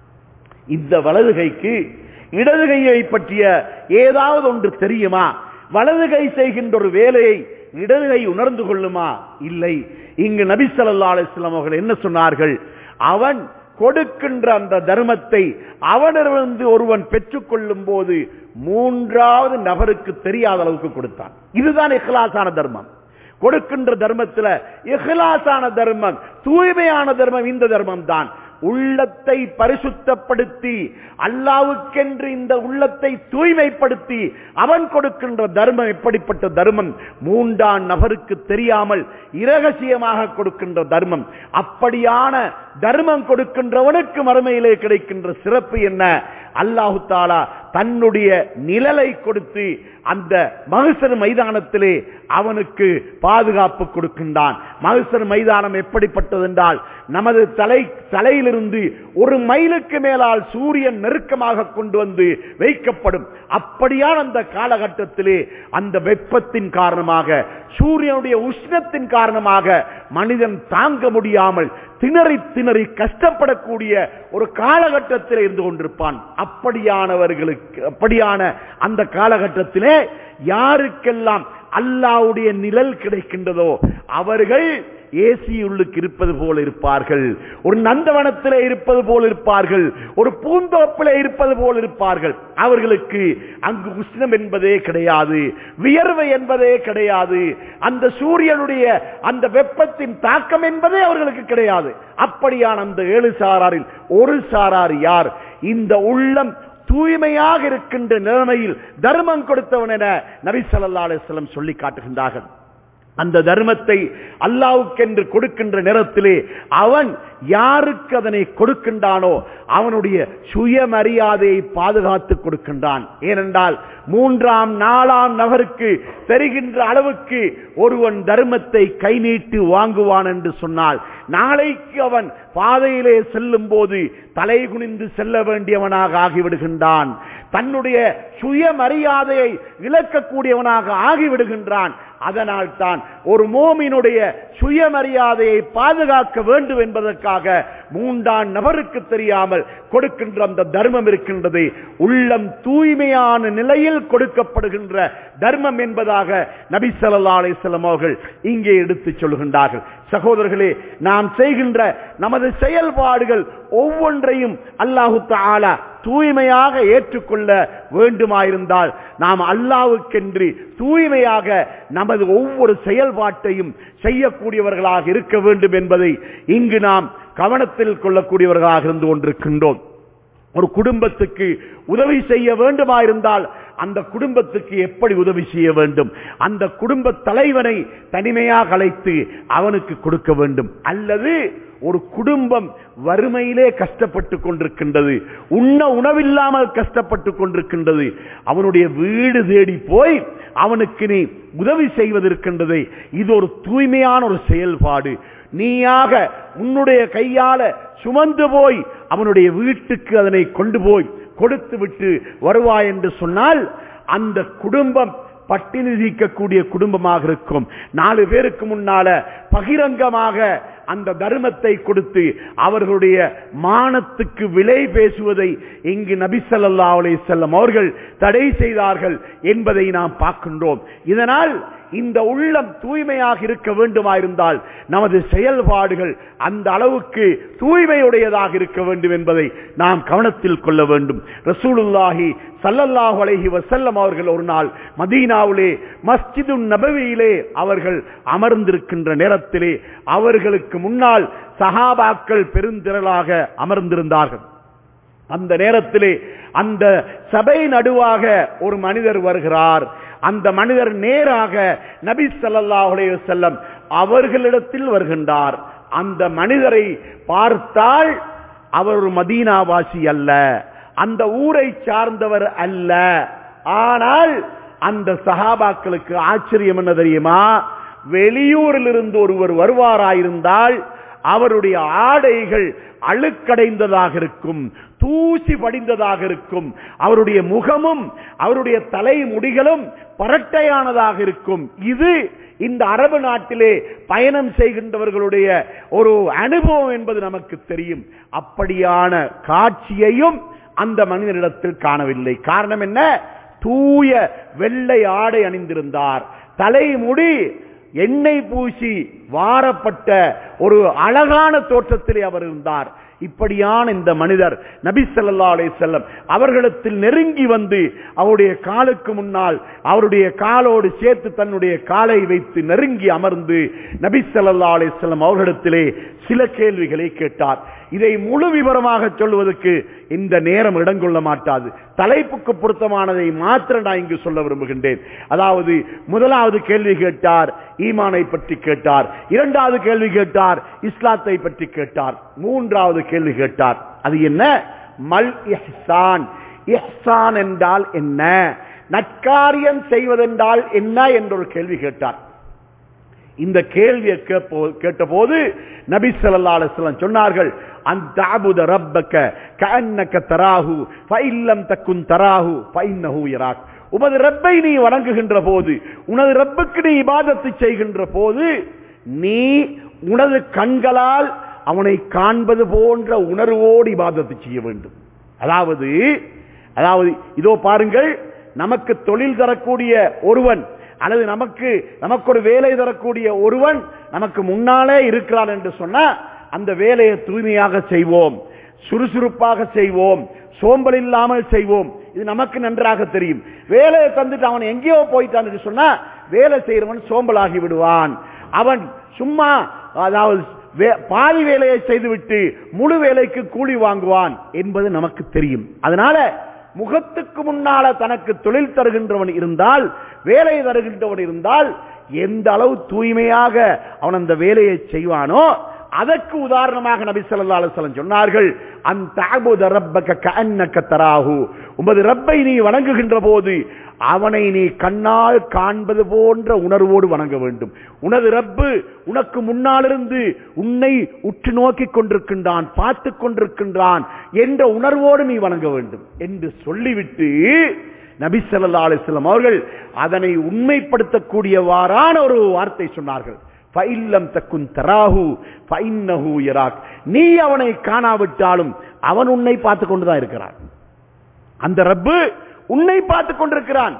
இந்த வலது கைக்கு இடது கையை பற்றிய ஏதாவது ஒன்று தெரியுமா வலது கை செய்கின்ற ஒரு வேலையை இடது கை உணர்ந்து கொள்ளுமா இல்லை இங்கு நபி ஸல்லல்லாஹு அலைஹி வஸல்லம் அவர்கள் என்ன சொன்னார்கள் அவன் கொடுக்கின்ற அந்த தர்மத்தை அவனிடமிருந்து ஒருவன் பெற்றுக் கொள்ளும் போது மூன்றாவது நபருக்கு தெரியாத அளவுக்கு கொடுத்தான் இதுதான் இஹ்லாசான தர்மம் கொடுக்கின்ற தர்மத்துல இஹ்லாசான தர்மம் தூய்மையான தர்மம் இந்த தர்மம் தான் உள்ளத்தை பரிசுத்தப்படுத்தி அல்லாவுக்கென்று இந்த உள்ளத்தை தூய்மைப்படுத்தி அவன் கொடுக்கின்ற தர்மம் எப்படிப்பட்ட தர்மம் மூன்றாம் நபருக்கு தெரியாமல் இரகசியமாக கொடுக்கின்ற தர்மம் அப்படியான தர்மம் கொடுக்கின்றவனுக்கு மறுமையிலே கிடைக்கின்ற சிறப்பு என்ன அல்லாஹு தாலா தன்னுடைய நிழலை கொடுத்து அந்த மகசர் மைதானத்திலே அவனுக்கு பாதுகாப்பு கொடுக்கின்றான் மகசர் மைதானம் எப்படிப்பட்டது என்றால் நமது தலை தலையிலிருந்து ஒரு மைலுக்கு மேலால் சூரியன் நெருக்கமாக கொண்டு வந்து வைக்கப்படும் அப்படியான அந்த காலகட்டத்திலே அந்த வெப்பத்தின் காரணமாக சூரியனுடைய உஷ்ணத்தின் காரணமாக மனிதன் தாங்க முடியாமல் திணறி திணறி கஷ்டப்படக்கூடிய ஒரு காலகட்டத்தில் இருந்து கொண்டிருப்பான் அப்படியானவர்களுக்கு அப்படியான அந்த காலகட்டத்திலே யாருக்கெல்லாம் அல்லாவுடைய நிழல் கிடைக்கின்றதோ அவர்கள் ஏசி உள்ளுக்கு இருப்பது போல இருப்பார்கள் ஒரு நந்தவனத்திலே இருப்பது போல இருப்பார்கள் ஒரு பூந்தோப்பிலே இருப்பது போல இருப்பார்கள் அவர்களுக்கு அங்கு உஷ்ணம் என்பதே கிடையாது வியர்வை என்பதே கிடையாது அந்த சூரியனுடைய அந்த வெப்பத்தின் தாக்கம் என்பதே அவர்களுக்கு கிடையாது அப்படியான அந்த ஏழு சாராரில் ஒரு சாரார் யார் இந்த உள்ளம் தூய்மையாக இருக்கின்ற நிலைமையில் தர்மம் கொடுத்தவன் என நபி ஸல்லல்லாஹு அலைஹி வஸல்லம் சொல்லி காட்டுகின்றார்கள் அந்த தர்மத்தை அல்லாவுக்கென்று கொடுக்கின்ற நேரத்திலே அவன் யாருக்கு அதனை கொடுக்கின்றானோ அவனுடைய சுயமரியாதையை பாதுகாத்து கொடுக்கின்றான் ஏனென்றால் மூன்றாம் நாலாம் நபருக்கு தெரிகின்ற அளவுக்கு ஒருவன் தர்மத்தை கை நீட்டி வாங்குவான் என்று சொன்னால் நாளைக்கு அவன் பாதையிலே செல்லும் போது தலை குனிந்து செல்ல வேண்டியவனாக ஆகிவிடுகின்றான் தன்னுடைய சுயமரியாதையை இழக்கக்கூடியவனாக ஆகிவிடுகின்றான் அதனால் தான் ஒரு மோமினுடைய சுயமரியாதையை பாதுகாக்க வேண்டும் என்பதற்காக மூன்றாம் நபருக்கு தெரியாமல் கொடுக்கின்ற அந்த தர்மம் இருக்கின்றது உள்ளம் தூய்மையான நிலையில் கொடுக்கப்படுகின்ற தர்மம் என்பதாக நபி ஸல்லல்லாஹு அலைஹி வஸல்லம் அவர்கள் இங்கே எடுத்துச் சொல்கின்றார்கள் சகோதரர்களே நாம் செய்கின்ற நமது செயல்பாடுகள் ஒவ்வொன்றையும் அல்லாஹு தஆலா தூய்மையாக ஏற்றுக்கொள்ள வேண்டுமாயிருந்தால் நாம் அல்லாவுக்கென்று தூய்மையாக நமது ஒவ்வொரு செயல்பாட்டையும் செய்யக்கூடியவர்களாக இருக்க வேண்டும் என்பதை இங்கு நாம் கவனத்தில் கொள்ளக்கூடியவர்களாக இருந்து கொண்டிருக்கின்றோம் ஒரு குடும்பத்துக்கு உதவி செய்ய வேண்டுமாயிருந்தால் அந்த குடும்பத்துக்கு எப்படி உதவி செய்ய வேண்டும் அந்த குடும்ப தலைவனை தனிமையாக அழைத்து அவனுக்கு கொடுக்க வேண்டும் அல்லது ஒரு குடும்பம் வறுமையிலே கஷ்டப்பட்டு கொண்டிருக்கின்றது உண்ண உணவில்லாமல் கஷ்டப்பட்டு கொண்டிருக்கின்றது அவனுடைய வீடு தேடி போய் அவனுக்கு நீ உதவி செய்வதற்கின்றது இது ஒரு தூய்மையான ஒரு செயல்பாடு நீயாக உன்னுடைய கையால சுமந்து போய் அவனுடைய வீட்டுக்கு அதனை கொண்டு போய் கொடுத்து விட்டு வருவாய் என்று சொன்னால் அந்த குடும்பம் பட்டினி நீக்கக்கூடிய குடும்பமாக இருக்கும் நாலு பேருக்கு முன்னால பகிரங்கமாக அந்த தர்மத்தை கொடுத்து அவர்களுடைய மானத்துக்கு விலை பேசுவதை இங்கு நபி ஸல்லல்லாஹு அலைஹி வஸல்லம் அவர்கள் தடை செய்தார்கள் என்பதை நாம் பார்க்கின்றோம் இதனால் இந்த உள்ளம் தூய்மையாக இருக்க வேண்டுமாயிருந்தால் நமது செயல்பாடுகள் அந்த அளவுக்கு தூய்மையுடையதாக இருக்க வேண்டும் என்பதை நாம் கவனத்தில் கொள்ள வேண்டும் ரசூலுல்லாஹி சல்லல்லாஹு அலைஹி வஸல்லம் அவர்கள் ஒரு நாள் மதீனாவிலே மஸ்ஜிது நபவியிலே அவர்கள் அமர்ந்திருக்கின்ற நேரத்திலே அவர்களுக்கு முன்னால் சஹாபாக்கள் பெருந்திரளாக அமர்ந்திருந்தார்கள் அந்த நேரத்திலே அந்த சபை நடுவாக ஒரு மனிதர் வருகிறார் அந்த மனிதர் நேராக நபி ஸல்லல்லாஹு அலைஹி வஸல்லம் அவர்களிடத்தில் வருகின்றார் அந்த மனிதரை பார்த்தால் அவர் ஒரு மதீனாவாசி அல்ல அந்த ஊரை சார்ந்தவர் அல்ல ஆனால் அந்த சஹாபாக்களுக்கு ஆச்சரியம் என்ன தெரியுமா வெளியூரில் இருந்து ஒருவர் வருவாராயிருந்தால் அவருடைய ஆடைகள் அழுக்கடைந்ததாக இருக்கும் தூசி படிந்ததாக இருக்கும் அவருடைய முகமும் அவருடைய தலை முடிகளும் பரட்டையானதாக இருக்கும் இது இந்த அரபு நாட்டிலே பயணம் செய்கின்றவர்களுடைய ஒரு அனுபவம் என்பது நமக்கு தெரியும் அப்படியான காட்சியையும் அந்த மனிதனிடத்தில் காணவில்லை காரணம் என்ன தூய வெள்ளை ஆடை அணிந்திருந்தார் தலைமுடி எண்ணெய் பூசி வாரப்பட்ட ஒரு அழகான தோற்றத்திலே அவர் இருந்தார் இப்படியான இந்த மனிதர் நபி ஸல்லல்லாஹு அலைஹி வஸல்லம் அவர்களிடத்தில் நெருங்கி வந்து அவருடைய காலுக்கு முன்னால் அவருடைய காலோடு சேர்த்து தன்னுடைய காலை வைத்து நெருங்கி அமர்ந்து நபி ஸல்லல்லாஹு அலைஹி வஸல்லம் அவர்களிடத்திலே சில கேள்விகளை கேட்டார் இதை முழு விவரமாக சொல்வதற்கு இந்த நேரம் இடங்கொள்ள மாட்டாது தலைப்புக்கு பொருத்தமானதை மாத்திரம் நான் இங்கு சொல்ல விரும்புகின்றேன் அதாவது முதலாவது கேள்வி கேட்டார் ஈமானை பற்றி கேட்டார் இரண்டாவது கேள்வி கேட்டார் இஸ்லாத்தை பற்றி கேட்டார் மூன்றாவது கேள்வி கேட்டார் அது என்ன மல் இஹ்சான் இஹ்சான் என்றால் என்ன நற்காரியம் செய்வதென்றால் என்ன என்ற ஒரு கேள்வி கேட்டார் இந்த கேள்வியை கேட்டபோது நபி ஸல்லல்லாஹு அலைஹி வஸல்லம் சொன்னார்கள் அந்த அபுத ரப்பக்க கஅன்னக தராஹு ஃபஇல்லம் தக்குன் தராஹு ஃபஇன்னஹு யராக் உமது ரப்பை நீ வணங்குகின்ற போது உனது ரப்புக்கு நீ இபாதத்து செய்கின்ற போது நீ உனது கண்களால் அவனை காண்பது போன்ற உணர்வோடு இபாதத்து செய்ய வேண்டும் அதாவது அதாவது இதோ பாருங்கள் நமக்கு தொழில் தரக்கூடிய ஒருவன் அல்லது நமக்கு நமக்கு ஒரு வேலை தரக்கூடிய ஒருவன் நமக்கு முன்னாலே இருக்கிறான் என்று சொன்னா அந்த வேலையை தூய்மையாக செய்வோம் சுறுசுறுப்பாக செய்வோம் சோம்பல் இல்லாமல் செய்வோம் இது நமக்கு நன்றாக தெரியும் வேலையை தந்துட்டு அவன் எங்கேயோ போயிட்டான் என்று சொன்னா வேலை செய்யறவன் சோம்பலாகி விடுவான் அவன் சும்மா அதாவது பாதி வேலையை செய்துவிட்டு முழு வேலைக்கு கூலி வாங்குவான் என்பது நமக்கு தெரியும் அதனால முகத்துக்கு முன்னால தனக்கு தொழில் தருகின்றவன் இருந்தால் வேலை தருகின்றவன் இருந்தால் எந்த அளவு தூய்மையாக அவன் அந்த வேலையை செய்வானோ அதற்கு உதாரணமாக நபி ஸல்லல்லாஹு அலைஹி வஸல்லம் சொன்னார்கள் அந்த அபுத ரப்பக கஅன்னக தராஹு உமது ரப்பை நீ வணங்குகின்ற போது அவனை நீ கண்ணால் காண்பது போன்ற உணர்வோடு வணங்க வேண்டும் உனது ரப்பு உனக்கு முன்னாலிருந்து உன்னை உற்று நோக்கி கொண்டிருக்கின்றான் பார்த்து கொண்டிருக்கின்றான் என்ற உணர்வோடு நீ வணங்க வேண்டும் என்று சொல்லிவிட்டு நபி ஸல்லல்லாஹு அலைஹி வஸல்லம் அவர்கள் அதனை உண்மைப்படுத்தக்கூடியவாறான ஒரு வார்த்தை சொன்னார்கள் ஃபைல்லம் தக்குன் தராஹு ஃபைன்னஹு யராக் நீ அவனை காணாவிட்டாலும் அவன் உன்னை பார்த்து கொண்டுதான் இருக்கிறான் அந்த ரப்பு உன்னை பார்த்து கொண்டிருக்கிறான்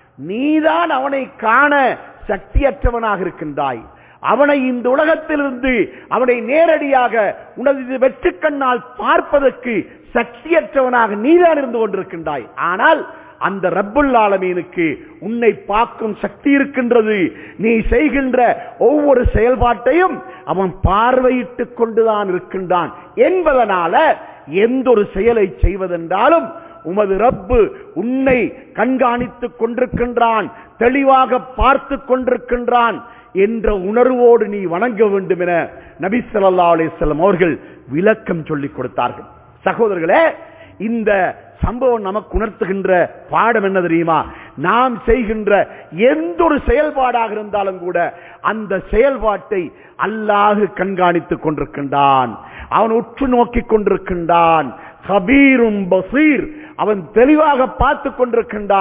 நீதான் அவனை காண சக்தியற்றவனாக இருக்கின்றாய் அவனை இந்த உலகத்திலிருந்து அவனை நேரடியாக உனது வெற்றி கண்ணால் பார்ப்பதற்கு சக்தியற்றவனாக நீதான் இருந்து கொண்டிருக்கின்றாய் ஆனால் அந்த ரப்புல் ஆலமீனுக்கு உன்னை பார்க்கும் சக்தி இருக்கின்றது நீ செய்கின்ற ஒவ்வொரு செயல்பாட்டையும் அவன் பார்வையிட்டுக் கொண்டுதான் இருக்கின்றான் என்பதனால எந்த ஒரு செயலை செய்வதென்றாலும் உமது ரப்பு உன்னை கண்காணித்துக் கொண்டிருக்கின்றான் தெளிவாக பார்த்து கொண்டிருக்கின்றான் என்ற உணர்வோடு நீ வணங்க வேண்டும் என நபி ஸல்லல்லாஹு அலைஹி வஸல்லம் அவர்கள் விளக்கம் சொல்லிக் கொடுத்தார்கள் சகோதரர்களே இந்த சம்பவம் நமக்கு உணர்த்துகின்ற பாடம் என்ன தெரியுமா நாம் செய்கின்ற எந்த ஒரு செயல்பாடாக இருந்தாலும் கூட அந்த செயல்பாட்டை அல்லாஹு கண்காணித்துக் கொண்டிருக்கின்றான் அவன் உற்று நோக்கிக் கொண்டிருக்கின்றான் ஹபீரும் பசீர் அவன் தெளிவாக பார்த்து கொண்டிருக்கின்றான்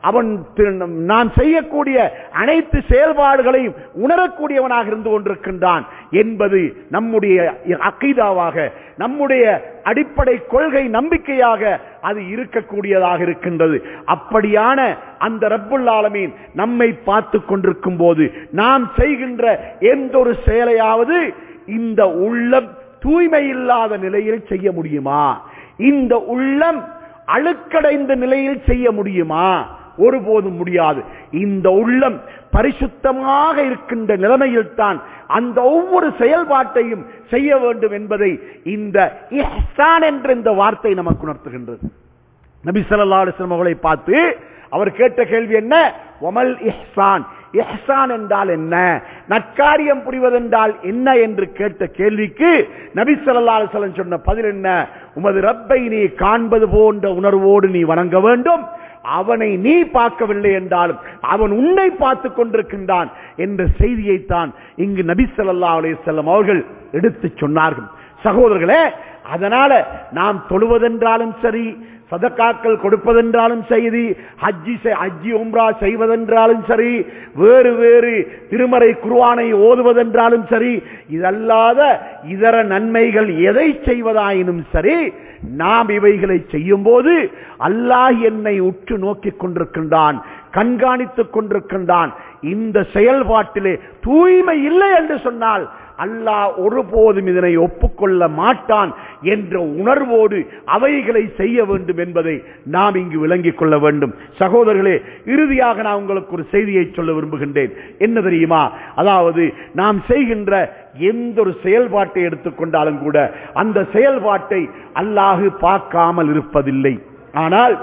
அவன் தி- நாம் செய்யக்கூடிய அனைத்து செயல்பாடுகளையும் உணரக்கூடியவனாக இருந்து கொண்டிருக்கின்றான் என்பது நம்முடைய அக்கீதாவாக நம்முடைய அடிப்படை கொள்கை நம்பிக்கையாக அது இருக்கக்கூடியதாக இருக்கின்றது அப்படியான அந்த ரப்புல் ஆலமீன் நம்மை பார்த்து கொண்டிருக்கும் போது நாம் செய்கின்ற எந்த ஒரு செயலையாவது இந்த உள்ளம் தூய்மை இல்லாத நிலையில் செய்ய முடியுமா இந்த உள்ளம் அழுக்கடைந்த நிலையில் செய்ய முடியுமா ஒருபோதும் முடியாது இந்த உள்ளம் பரிசுத்தமாக இருக்கின்ற நிலைமையில் தான் அந்த ஒவ்வொரு செயல்பாட்டையும் செய்ய வேண்டும் என்பதை இந்த இஹ்சான் என்ற இந்த வார்த்தை நமக்கு உணர்த்துகின்றது நபி ஸல்லல்லாஹு அலைஹி வஸல்லம் அவர்களை பார்த்து அவர் கேட்ட கேள்வி என்ன ஒமல் இஹ்சான் இஹ்சான் என்றால் என்ன நற்காரியம் புரிவதென்றால் என்ன என்று கேட்ட கேள்விக்கு நபி ஸல்லல்லாஹு அலைஹி வஸல்லம் சொன்ன பதில் என்ன உமது ரப்பை நீ காண்பது போன்ற உணர்வோடு நீ வணங்க வேண்டும் அவனை நீ பார்க்கவில்லை என்றாலும் அவன் உன்னை பார்த்து கொண்டிருக்கின்றான் என்ற செய்தியைத்தான் இங்கு நபி ஸல்லல்லாஹு அலைஹி வஸல்லம் அவர்கள் எடுத்து சொன்னார்கள் சகோதரர்களே அதனால நாம் தொழுவதென்றாலும் சரி சதக்காக்கள் கொடுப்பதென்றாலும் சரி ஹஜ்ஜி செய்- ஹஜ்ஜி உம்ரா செய்வதென்றாலும் சரி வேறு வேறு திருமறை குருவானை ஓதுவதென்றாலும் சரி இதல்லாத இதர நன்மைகள் எதை செய்வதாயினும் சரி நாம் இவைகளை செய்யும் போது அல்லாஹ் என்னை உற்று நோக்கிக் கொண்டிருக்கின்றான் கண்காணித்துக் கொண்டிருக்கின்றான் இந்த செயல்பாட்டிலே தூய்மை இல்லை என்று சொன்னால் அல்லாஹ் ஒருபோதும் இதனை ஒப்புக்கொள்ள மாட்டான் என்ற உணர்வோடு அவைகளை செய்ய வேண்டும் என்பதை நாம் இங்கு விளங்கிக் கொள்ள வேண்டும் சகோதரர்களே இறுதியாக நான் உங்களுக்கு ஒரு செய்தியை சொல்ல விரும்புகின்றேன் என்ன தெரியுமா அதாவது நாம் செய்கின்ற எந்த ஒரு செயல்பாட்டை எடுத்துக்கொண்டாலும் கூட அந்த செயல்பாட்டை அல்லாஹு பார்க்காமல் இருப்பதில்லை ஆனால்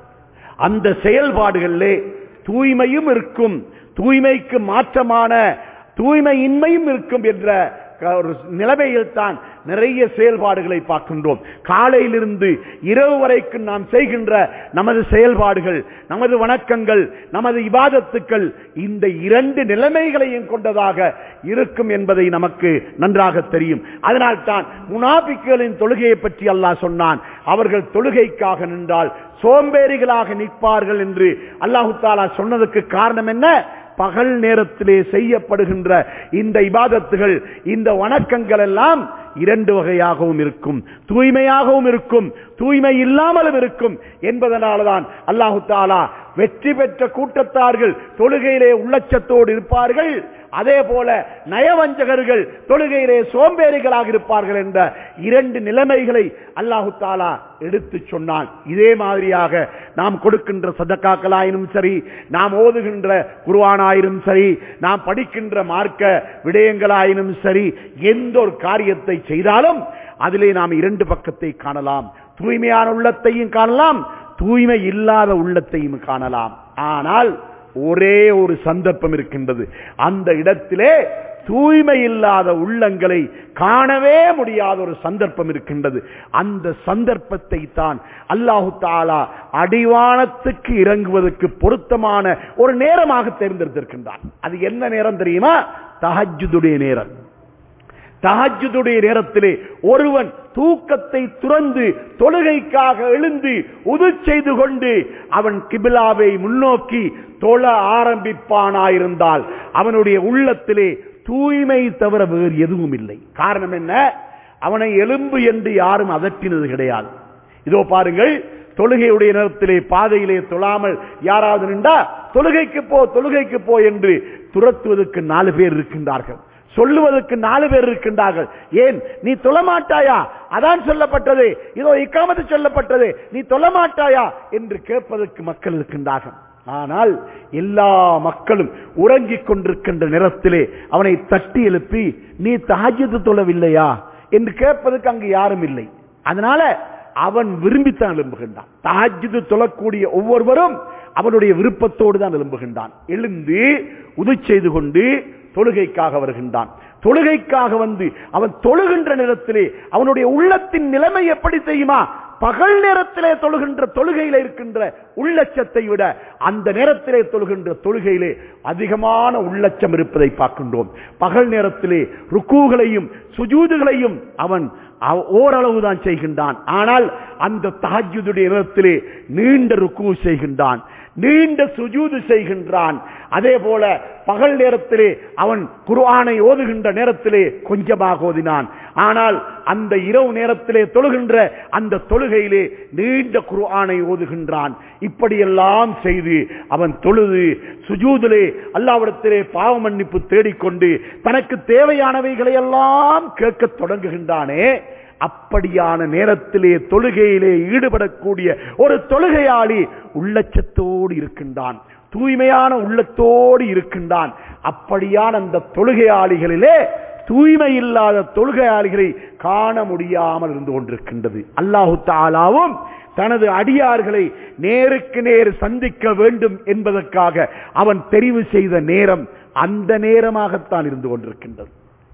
அந்த செயல்பாடுகளிலே தூய்மையும் இருக்கும் தூய்மைக்கு மாற்றமான தூய்மையின்மையும் இருக்கும் என்ற ஒரு நிலைமையில் தான் நிறைய செயல்பாடுகளை பார்க்கின்றோம் காலையிலிருந்து இரவு வரைக்கும் நாம் செய்கின்ற நமது செயல்பாடுகள் நமது வணக்கங்கள் நமது இபாதத்துக்கள் இந்த இரண்டு நிலைமைகளையும் கொண்டதாக இருக்கும் என்பதை நமக்கு நன்றாக தெரியும் அதனால் தான் முனாபிக்குகளின் தொழுகையை பற்றி அல்லாஹ் சொன்னான் அவர்கள் தொழுகைக்காக நின்றால் சோம்பேறிகளாக நிற்பார்கள் என்று அல்லாஹு தாலா சொன்னதுக்கு காரணம் என்ன பகல் நேரத்திலே செய்யப்படுகின்ற இந்த இபாதத்துகள் இந்த வணக்கங்கள் எல்லாம் இரண்டு வகையாகவும் இருக்கும் தூய்மையாகவும் இருக்கும் தூய்மை இல்லாமலும் இருக்கும் என்பதனால்தான் அல்லாஹு தாலா வெற்றி பெற்ற கூட்டத்தார்கள் தொழுகையிலே உள்ளச்சத்தோடு இருப்பார்கள் அதே போல நயவஞ்சகர்கள் தொழுகையிலே சோம்பேறிகளாக இருப்பார்கள் என்ற இரண்டு நிலைமைகளை அல்லாஹு தாலா எடுத்து சொன்னான் இதே மாதிரியாக நாம் கொடுக்கின்ற சதக்காக்களாயினும் சரி நாம் ஓதுகின்ற குருவானாயினும் சரி நாம் படிக்கின்ற மார்க்க விடயங்களாயினும் சரி எந்த ஒரு காரியத்தை செய்தாலும் அதிலே நாம் இரண்டு பக்கத்தை காணலாம் தூய்மையான உள்ளத்தையும் காணலாம் தூய்மை இல்லாத உள்ளத்தையும் காணலாம் ஆனால் ஒரே ஒரு சந்தர்ப்பம் இருக்கின்றது அந்த இடத்திலே தூய்மை இல்லாத உள்ளங்களை காணவே முடியாத ஒரு சந்தர்ப்பம் இருக்கின்றது அந்த சந்தர்ப்பத்தை தான் அல்லாஹு தாலா அடிவானத்துக்கு இறங்குவதற்கு பொருத்தமான ஒரு நேரமாக தேர்ந்தெடுத்திருக்கின்றான் அது என்ன நேரம் தெரியுமா தஹஜுடைய நேரம் தஹஜுடைய நேரத்திலே ஒருவன் தூக்கத்தை துறந்து தொழுகைக்காக எழுந்து உது செய்து கொண்டு அவன் கிபிலாவை முன்னோக்கி தொழ ஆரம்பிப்பானாயிருந்தால் அவனுடைய உள்ளத்திலே தூய்மை தவிர வேறு எதுவும் இல்லை காரணம் என்ன அவனை எலும்பு என்று யாரும் அதட்டினது கிடையாது இதோ பாருங்கள் தொழுகையுடைய நேரத்திலே பாதையிலே தொழாமல் யாராவது நின்றா தொழுகைக்கு போ தொழுகைக்கு போ என்று துரத்துவதற்கு நாலு பேர் இருக்கின்றார்கள் சொல்லுவதற்கு நாலு பேர் இருக்கின்றார்கள் ஏன் நீ தொழமாட்டாயா அதான் சொல்லப்பட்டது இதோ இக்காமத்து சொல்லப்பட்டது நீ தொழமாட்டாயா என்று கேட்பதற்கு மக்கள் இருக்கின்றார்கள் ஆனால் எல்லா மக்களும் உறங்கிக் கொண்டிருக்கின்ற நேரத்திலே அவனை தட்டி எழுப்பி நீ தாஜ்யத்து தொழவில்லையா என்று கேட்பதற்கு அங்கு யாரும் இல்லை அதனால அவன் விரும்பித்தான் எழும்புகின்றான் தாஜ்யத்து தொழக்கூடிய ஒவ்வொருவரும் அவனுடைய விருப்பத்தோடு தான் எழும்புகின்றான் எழுந்து உது செய்து கொண்டு தொழுகைக்காக வருகின்றான் தொழுகைக்காக வந்து அவன் தொழுகின்ற நேரத்திலே அவனுடைய உள்ளத்தின் நிலைமை எப்படி தெரியுமா பகல் நேரத்திலே தொழுகின்ற தொழுகையில இருக்கின்ற உள்ளச்சத்தை விட அந்த நேரத்திலே தொழுகின்ற தொழுகையிலே அதிகமான உள்ளச்சம் இருப்பதை பார்க்கின்றோம் பகல் நேரத்திலே ருக்கூகளையும் சுஜூதுகளையும் அவன் ஓரளவு தான் செய்கின்றான் ஆனால் அந்த தஹஜுடைய நேரத்திலே நீண்ட ருக்கு செய்கின்றான் நீண்ட சுஜூது செய்கின்றான் அதே போல பகல் நேரத்திலே அவன் குர்ஆனை ஓதுகின்ற நேரத்திலே கொஞ்சமாக ஓதினான் ஆனால் அந்த இரவு நேரத்திலே தொழுகின்ற அந்த தொழுகையிலே நீண்ட குர்ஆனை ஓதுகின்றான் இப்படியெல்லாம் செய்து அவன் தொழுது சுஜூதிலே அல்லாவிடத்திலே பாவ மன்னிப்பு தேடிக்கொண்டு தனக்கு தேவையானவைகளை எல்லாம் கேட்கத் தொடங்குகின்றானே அப்படியான நேரத்திலே தொழுகையிலே ஈடுபடக்கூடிய ஒரு தொழுகையாளி உள்ளச்சத்தோடு இருக்கின்றான் தூய்மையான உள்ளத்தோடு இருக்கின்றான் அப்படியான அந்த தொழுகையாளிகளிலே தூய்மை இல்லாத தொழுகையாளிகளை காண முடியாமல் இருந்து கொண்டிருக்கின்றது அல்லாஹு தாலாவும் தனது அடியார்களை நேருக்கு நேர் சந்திக்க வேண்டும் என்பதற்காக அவன் தெரிவு செய்த நேரம் அந்த நேரமாகத்தான் இருந்து கொண்டிருக்கின்றது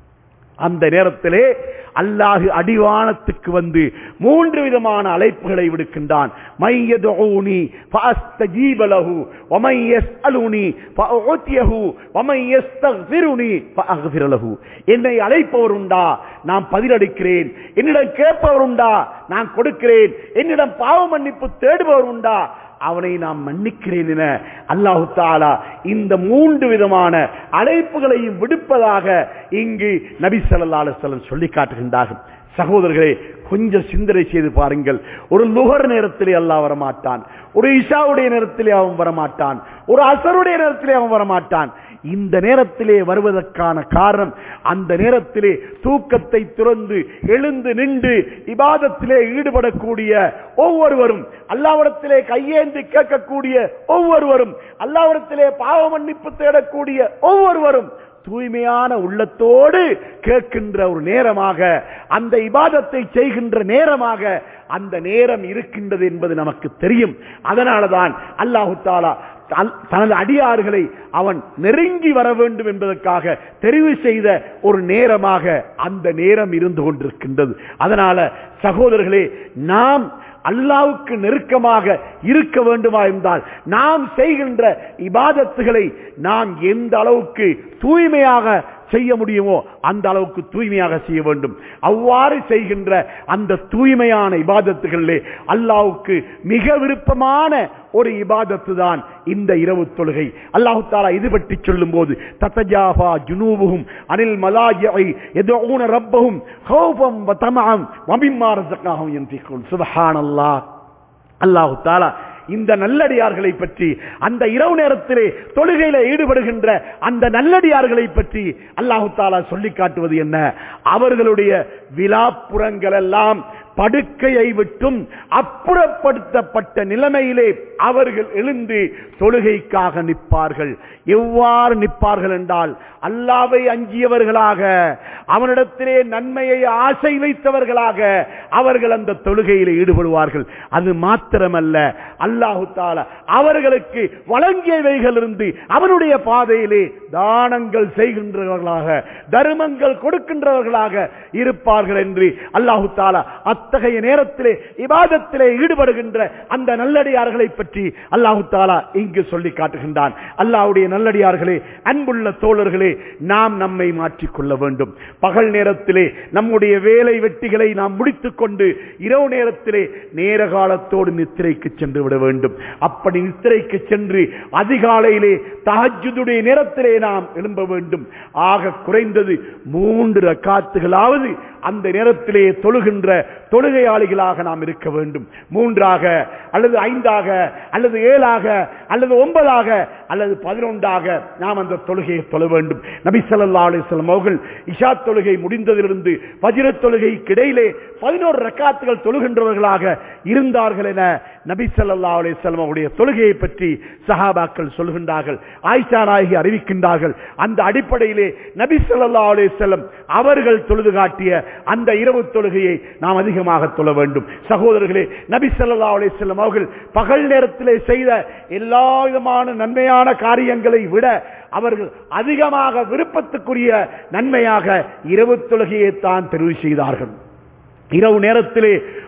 அந்த நேரத்திலே அல்லாஹு அடிவானத்துக்கு வந்து மூன்று விதமான அழைப்புகளை விடுக்கின்றான் மையதுஊனி ஃபஅஸ்தஜீப லஹு வமை யஸ்அலுனி ஃபஅஉதியஹு வமை யஸ்தக்ஃபிருனி ஃபஅக்ஃபிர லஹு என்னை அழைப்பவர் உண்டா நான் பதிலளிக்கிறேன் என்னிடம் கேட்பவர் உண்டா நான் கொடுக்கிறேன் என்னிடம் பாவ மன்னிப்பு தேடுபவர் உண்டா அவனை நான் மன்னிக்கிறேன் என அல்லாஹு தாலா இந்த மூன்று விதமான அழைப்புகளையும் விடுப்பதாக இங்கு நபி ஸல்லல்லாஹு அலைஹி வஸல்லம் சொல்லி காட்டுகின்றார்கள் சகோதரர்களே கொஞ்சம் சிந்தனை செய்து பாருங்கள் ஒரு லுகர் நேரத்திலே அல்லாஹ் வரமாட்டான் ஒரு இஷாவுடைய நேரத்திலே அவன் வரமாட்டான் ஒரு அசருடைய நேரத்திலே அவன் வரமாட்டான் இந்த நேரத்திலே வருவதற்கான காரணம் அந்த நேரத்திலே தூக்கத்தை துறந்து எழுந்து நின்று இபாதத்திலே ஈடுபடக்கூடிய ஒவ்வொருவரும் அல்லாவிடத்திலே கையேந்தி கேட்கக்கூடிய ஒவ்வொருவரும் அல்லாவிடத்திலே பாவ மன்னிப்பு தேடக்கூடிய ஒவ்வொருவரும் தூய்மையான உள்ளத்தோடு கேட்கின்ற ஒரு நேரமாக அந்த இபாதத்தை செய்கின்ற நேரமாக அந்த நேரம் இருக்கின்றது என்பது நமக்கு தெரியும் அதனாலதான் அல்லாஹு தாலா தன்- தனது அடியார்களை அவன் நெருங்கி வர வேண்டும் என்பதற்காக தெரிவு செய்த ஒரு நேரமாக அந்த நேரம் இருந்து கொண்டிருக்கின்றது அதனால சகோதரர்களே நாம் அல்லாவுக்கு நெருக்கமாக இருக்க வேண்டுமா என்றால் நாம் செய்கின்ற இபாதத்துகளை நாம் எந்த அளவுக்கு தூய்மையாக செய்ய முடியுமோ அந்த அளவுக்கு தூய்மையாக செய்ய வேண்டும் அவ்வாறு செய்கின்ற அந்த தூய்மையான இபாதத்துகளிலே அல்லாவுக்கு மிக விருப்பமான ஒரு இபாதத்து தான் இந்த இரவு தொழுகை அல்லாஹு தாலா இது பற்றி சொல்லும் போது தத்தஜாபா ஜுனூபுகும் அனில் மலாஜை எதோன ரப்பகும் ஹௌபம் வதமம் வமிம்மா ரஸக்னாஹும் யன்ஃபிகூன் சுப்ஹானல்லாஹ் அல்லாஹு தாலா இந்த நல்லடியார்களை பற்றி அந்த இரவு நேரத்திலே தொழுகையில ஈடுபடுகின்ற அந்த நல்லடியார்களை பற்றி அல்லாஹு தாலா சொல்லி காட்டுவது என்ன அவர்களுடைய விழாப்புறங்கள் எல்லாம் படுக்கையை விட்டும் அப்புறப்படுத்தப்பட்ட நிலைமையிலே அவர்கள் எழுந்து தொழுகைக்காக நிற்பார்கள் எவ்வாறு நிற்பார்கள் என்றால் அல்லாவை அஞ்சியவர்களாக அவனிடத்திலே நன்மையை ஆசை வைத்தவர்களாக அவர்கள் அந்த தொழுகையில் ஈடுபடுவார்கள் அது மாத்திரமல்ல அல்லாஹு தாலா அவர்களுக்கு வழங்கியவைகளிலிருந்து அவனுடைய பாதையிலே தானங்கள் செய்கின்றவர்களாக தர்மங்கள் கொடுக்கின்றவர்களாக இருப்பார்கள் என்று அல்லாஹு தாலா அத்தகைய நேரத்திலே இபாதத்திலே ஈடுபடுகின்ற அந்த நல்லடியார்களை பற்றி அல்லாஹு தாலா இங்கு சொல்லி காட்டுகின்றான் அல்லாஹ்வுடைய நல்லடியார்களே அன்புள்ள தோழர்களே நாம் நம்மை மாற்றிக்கொள்ள வேண்டும் பகல் நேரத்திலே நம்முடைய வேலை வெட்டிகளை நாம் முடித்துக் கொண்டு இரவு நேரத்திலே நேர காலத்தோடு நித்திரைக்கு சென்று விட வேண்டும் அப்படி நித்திரைக்கு சென்று அதிகாலையிலே தஹஜ்ஜுடைய நேரத்திலே நாம் எழும்ப வேண்டும் ஆக குறைந்தது மூன்று ரக்காத்துகளாவது அந்த நேரத்திலே தொழுகின்ற தொழுகையாளிகளாக நாம் இருக்க வேண்டும் மூன்றாக அல்லது ஐந்தாக அல்லது ஏழாக அல்லது ஒன்பதாக அல்லது பதினொன்றாக நாம் அந்த தொழுகையை தொழ வேண்டும் நபி ஸல்லல்லாஹு அலைஹி வஸல்லம் அவர்கள் இஷா தொழுகை முடிந்ததிலிருந்து பஜ்ர தொழுகைக்கு இடையிலே பதினோரு ரக்காத்துகள் தொழுகின்றவர்களாக இருந்தார்கள் என நபி ஸல்லல்லாஹு அலைஹி வஸல்லம் அவருடைய தொழுகையை பற்றி சஹாபாக்கள் சொல்கின்றார்கள் ஆயிஷா நாயகி அறிவிக்கின்றார்கள் அந்த அடிப்படையிலே நபி ஸல்லல்லாஹு அலைஹி வஸல்லம் அவர்கள் தொழுது காட்டிய அந்த இரவு தொழுகையை நாம் அதிகமாக தொழ வேண்டும் சகோதரர்களே நபி ஸல்லல்லாஹு அலைஹி வஸல்லம் அவர்கள் பகல் நேரத்திலே செய்த எல்லா விதமான நன்மையான காரியங்களை விட அவர்கள் அதிகமாக விருப்பத்துக்குரிய நன்மையாக இரவு தொழுகையை தான் தெரிவு செய்தார்கள் இரவு நேரத்திலே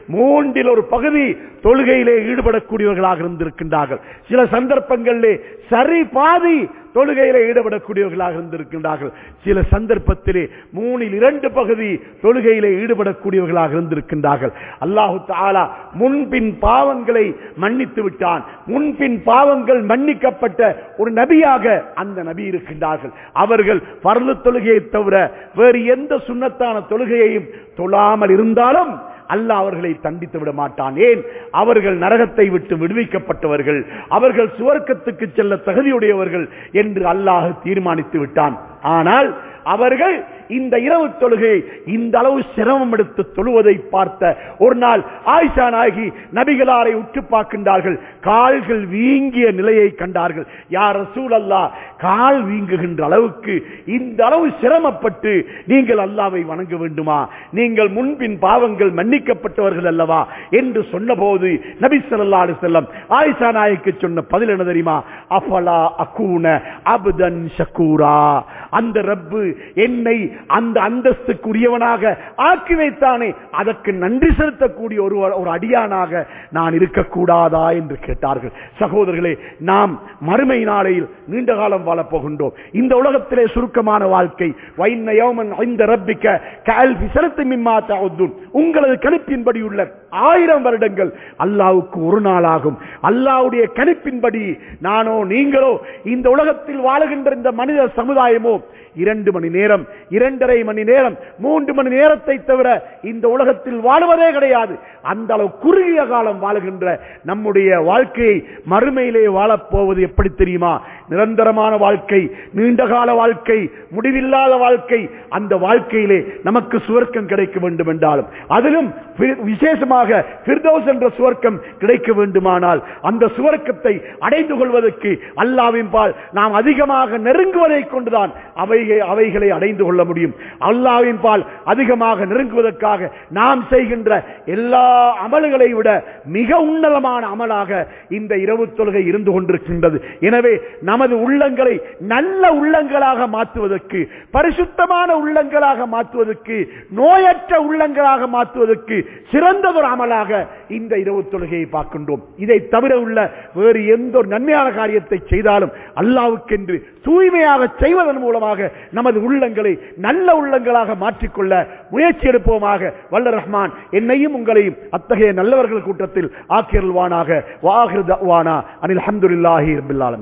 மூன்றில் ஒரு பகுதி தொழுகையிலே ஈடுபடக்கூடியவர்களாக இருந்திருக்கின்றார்கள் சில சந்தர்ப்பங்களிலே சரி பாதி தொழுகையிலே ஈடுபடக்கூடியவர்களாக இருந்திருக்கின்றார்கள் சில சந்தர்ப்பத்திலே மூணில் இரண்டு பகுதி தொழுகையிலே ஈடுபடக்கூடியவர்களாக இருந்திருக்கின்றார்கள் அல்லாஹு தாலா முன்பின் பாவங்களை மன்னித்து விட்டான் முன்பின் பாவங்கள் மன்னிக்கப்பட்ட ஒரு நபியாக அந்த நபி இருக்கின்றார்கள் அவர்கள் பரலு தொழுகையை தவிர வேறு எந்த சுண்ணத்தான தொழுகையையும் தொழாமல் இருந்தாலும் அல்லாஹ் அவர்களை தண்டித்து விட மாட்டான் ஏன் அவர்கள் நரகத்தை விட்டு விடுவிக்கப்பட்டவர்கள் அவர்கள் சுவர்க்கத்துக்கு செல்ல தகுதியுடையவர்கள் என்று அல்லாஹ் தீர்மானித்து விட்டான் ஆனால் அவர்கள் இந்த இரவு தொழுகை இந்த அளவு சிரமம் எடுத்து தொழுவதை பார்த்த ஒரு நாள் ஆயிஷா நாயகி நபிகளாரை உற்று பார்க்கின்றார்கள் கால்கள் வீங்கிய நிலையை கண்டார்கள் யார் ரசூல் அல்லா கால் வீங்குகின்ற அளவுக்கு இந்த அளவு சிரமப்பட்டு நீங்கள் அல்லாவை வணங்க வேண்டுமா நீங்கள் முன்பின் பாவங்கள் மன்னிக்கப்பட்டவர்கள் அல்லவா என்று சொன்னபோது நபி ஸல்லல்லாஹு அலைஹி வஸல்லம் ஆயிஷா நாயகிக்கு சொன்ன பதில் என்ன தெரியுமா அஃபலா அகூன அப்தன் ஷக்கூரா அந்த ரப்பு என்னை அந்த அந்தஸ்துக்குரியவனாக ஆக்கி வைத்தானே அதற்கு நன்றி செலுத்தக்கூடிய ஒரு ஒரு அடியானாக நான் இருக்கக்கூடாதா என்று கேட்டார்கள் சகோதரர்களே நாம் மறுமை நாளையில் நீண்ட காலம் வாழப் போகின்றோம் இந்த உலகத்திலே சுருக்கமான வாழ்க்கை வைன்ன யௌமன் இந்த ரப்பிக்க கல்வி செலுத்தி மிம்மா தஅதுன் உங்களது கணிப்பின்படி உள்ள ஆயிரம் வருடங்கள் அல்லாவுக்கு ஒரு நாளாகும் அல்லாவுடைய கணிப்பின்படி நானோ நீங்களோ இந்த உலகத்தில் வாழுகின்ற இந்த மனித சமுதாயமோ இரண்டு மணி நேரம் இரண்டரை மணி நேரம் மூன்று மணி நேரத்தை தவிர இந்த உலகத்தில் வாழ்வதே கிடையாது அந்த அளவு குறுகிய காலம் வாழுகின்ற நம்முடைய வாழ்க்கையை மறுமையிலே வாழப்போவது எப்படி தெரியுமா நிரந்தரமான வாழ்க்கை நீண்ட கால வாழ்க்கை முடிவில்லாத வாழ்க்கை அந்த வாழ்க்கையிலே நமக்கு சுவர்க்கம் கிடைக்க வேண்டும் என்றாலும் அதிலும் விசேஷமாக பிர்தோஸ் என்ற சுவர்க்கம் கிடைக்க வேண்டுமானால் அந்த சுவர்க்கத்தை அடைந்து கொள்வதற்கு அல்லாவின் பால் நாம் அதிகமாக நெருங்குவதை கொண்டுதான் அவை அவைகளை அடைந்து கொள்ள முடியும் அல்லாவின் பால் அதிகமாக நெருங்குவதற்காக நாம் செய்கின்ற எல்லா அமல்களை விட மிக உன்னதமான அமலாக இந்த இரவு தொழுகை இருந்து கொண்டிருக்கின்றது எனவே நமது உள்ளங்களை நல்ல உள்ளங்களாக மாற்றுவதற்கு பரிசுத்தமான உள்ளங்களாக மாற்றுவதற்கு நோயற்ற உள்ளங்களாக மாற்றுவதற்கு சிறந்ததொரு அமலாக இந்த இரவு தொழுகையை பார்க்கின்றோம் இதை தவிர உள்ள வேறு எந்த ஒரு நன்மையான காரியத்தை செய்தாலும் அல்லாவுக்கென்று தூய்மையாக செய்வதன் மூலமாக நமது உள்ளங்களை நல்ல உள்ளங்களாக மாற்றிக்கொள்ள முயற்சி எடுப்போமாக வல்ல ரஹ்மான் என்னையும் உங்களையும் அத்தகைய நல்லவர்கள் கூட்டத்தில் ஆக்கியல்வானாக வாகிருவானா அனில் அஹமதுல்லாஹி ரபில்லாலும்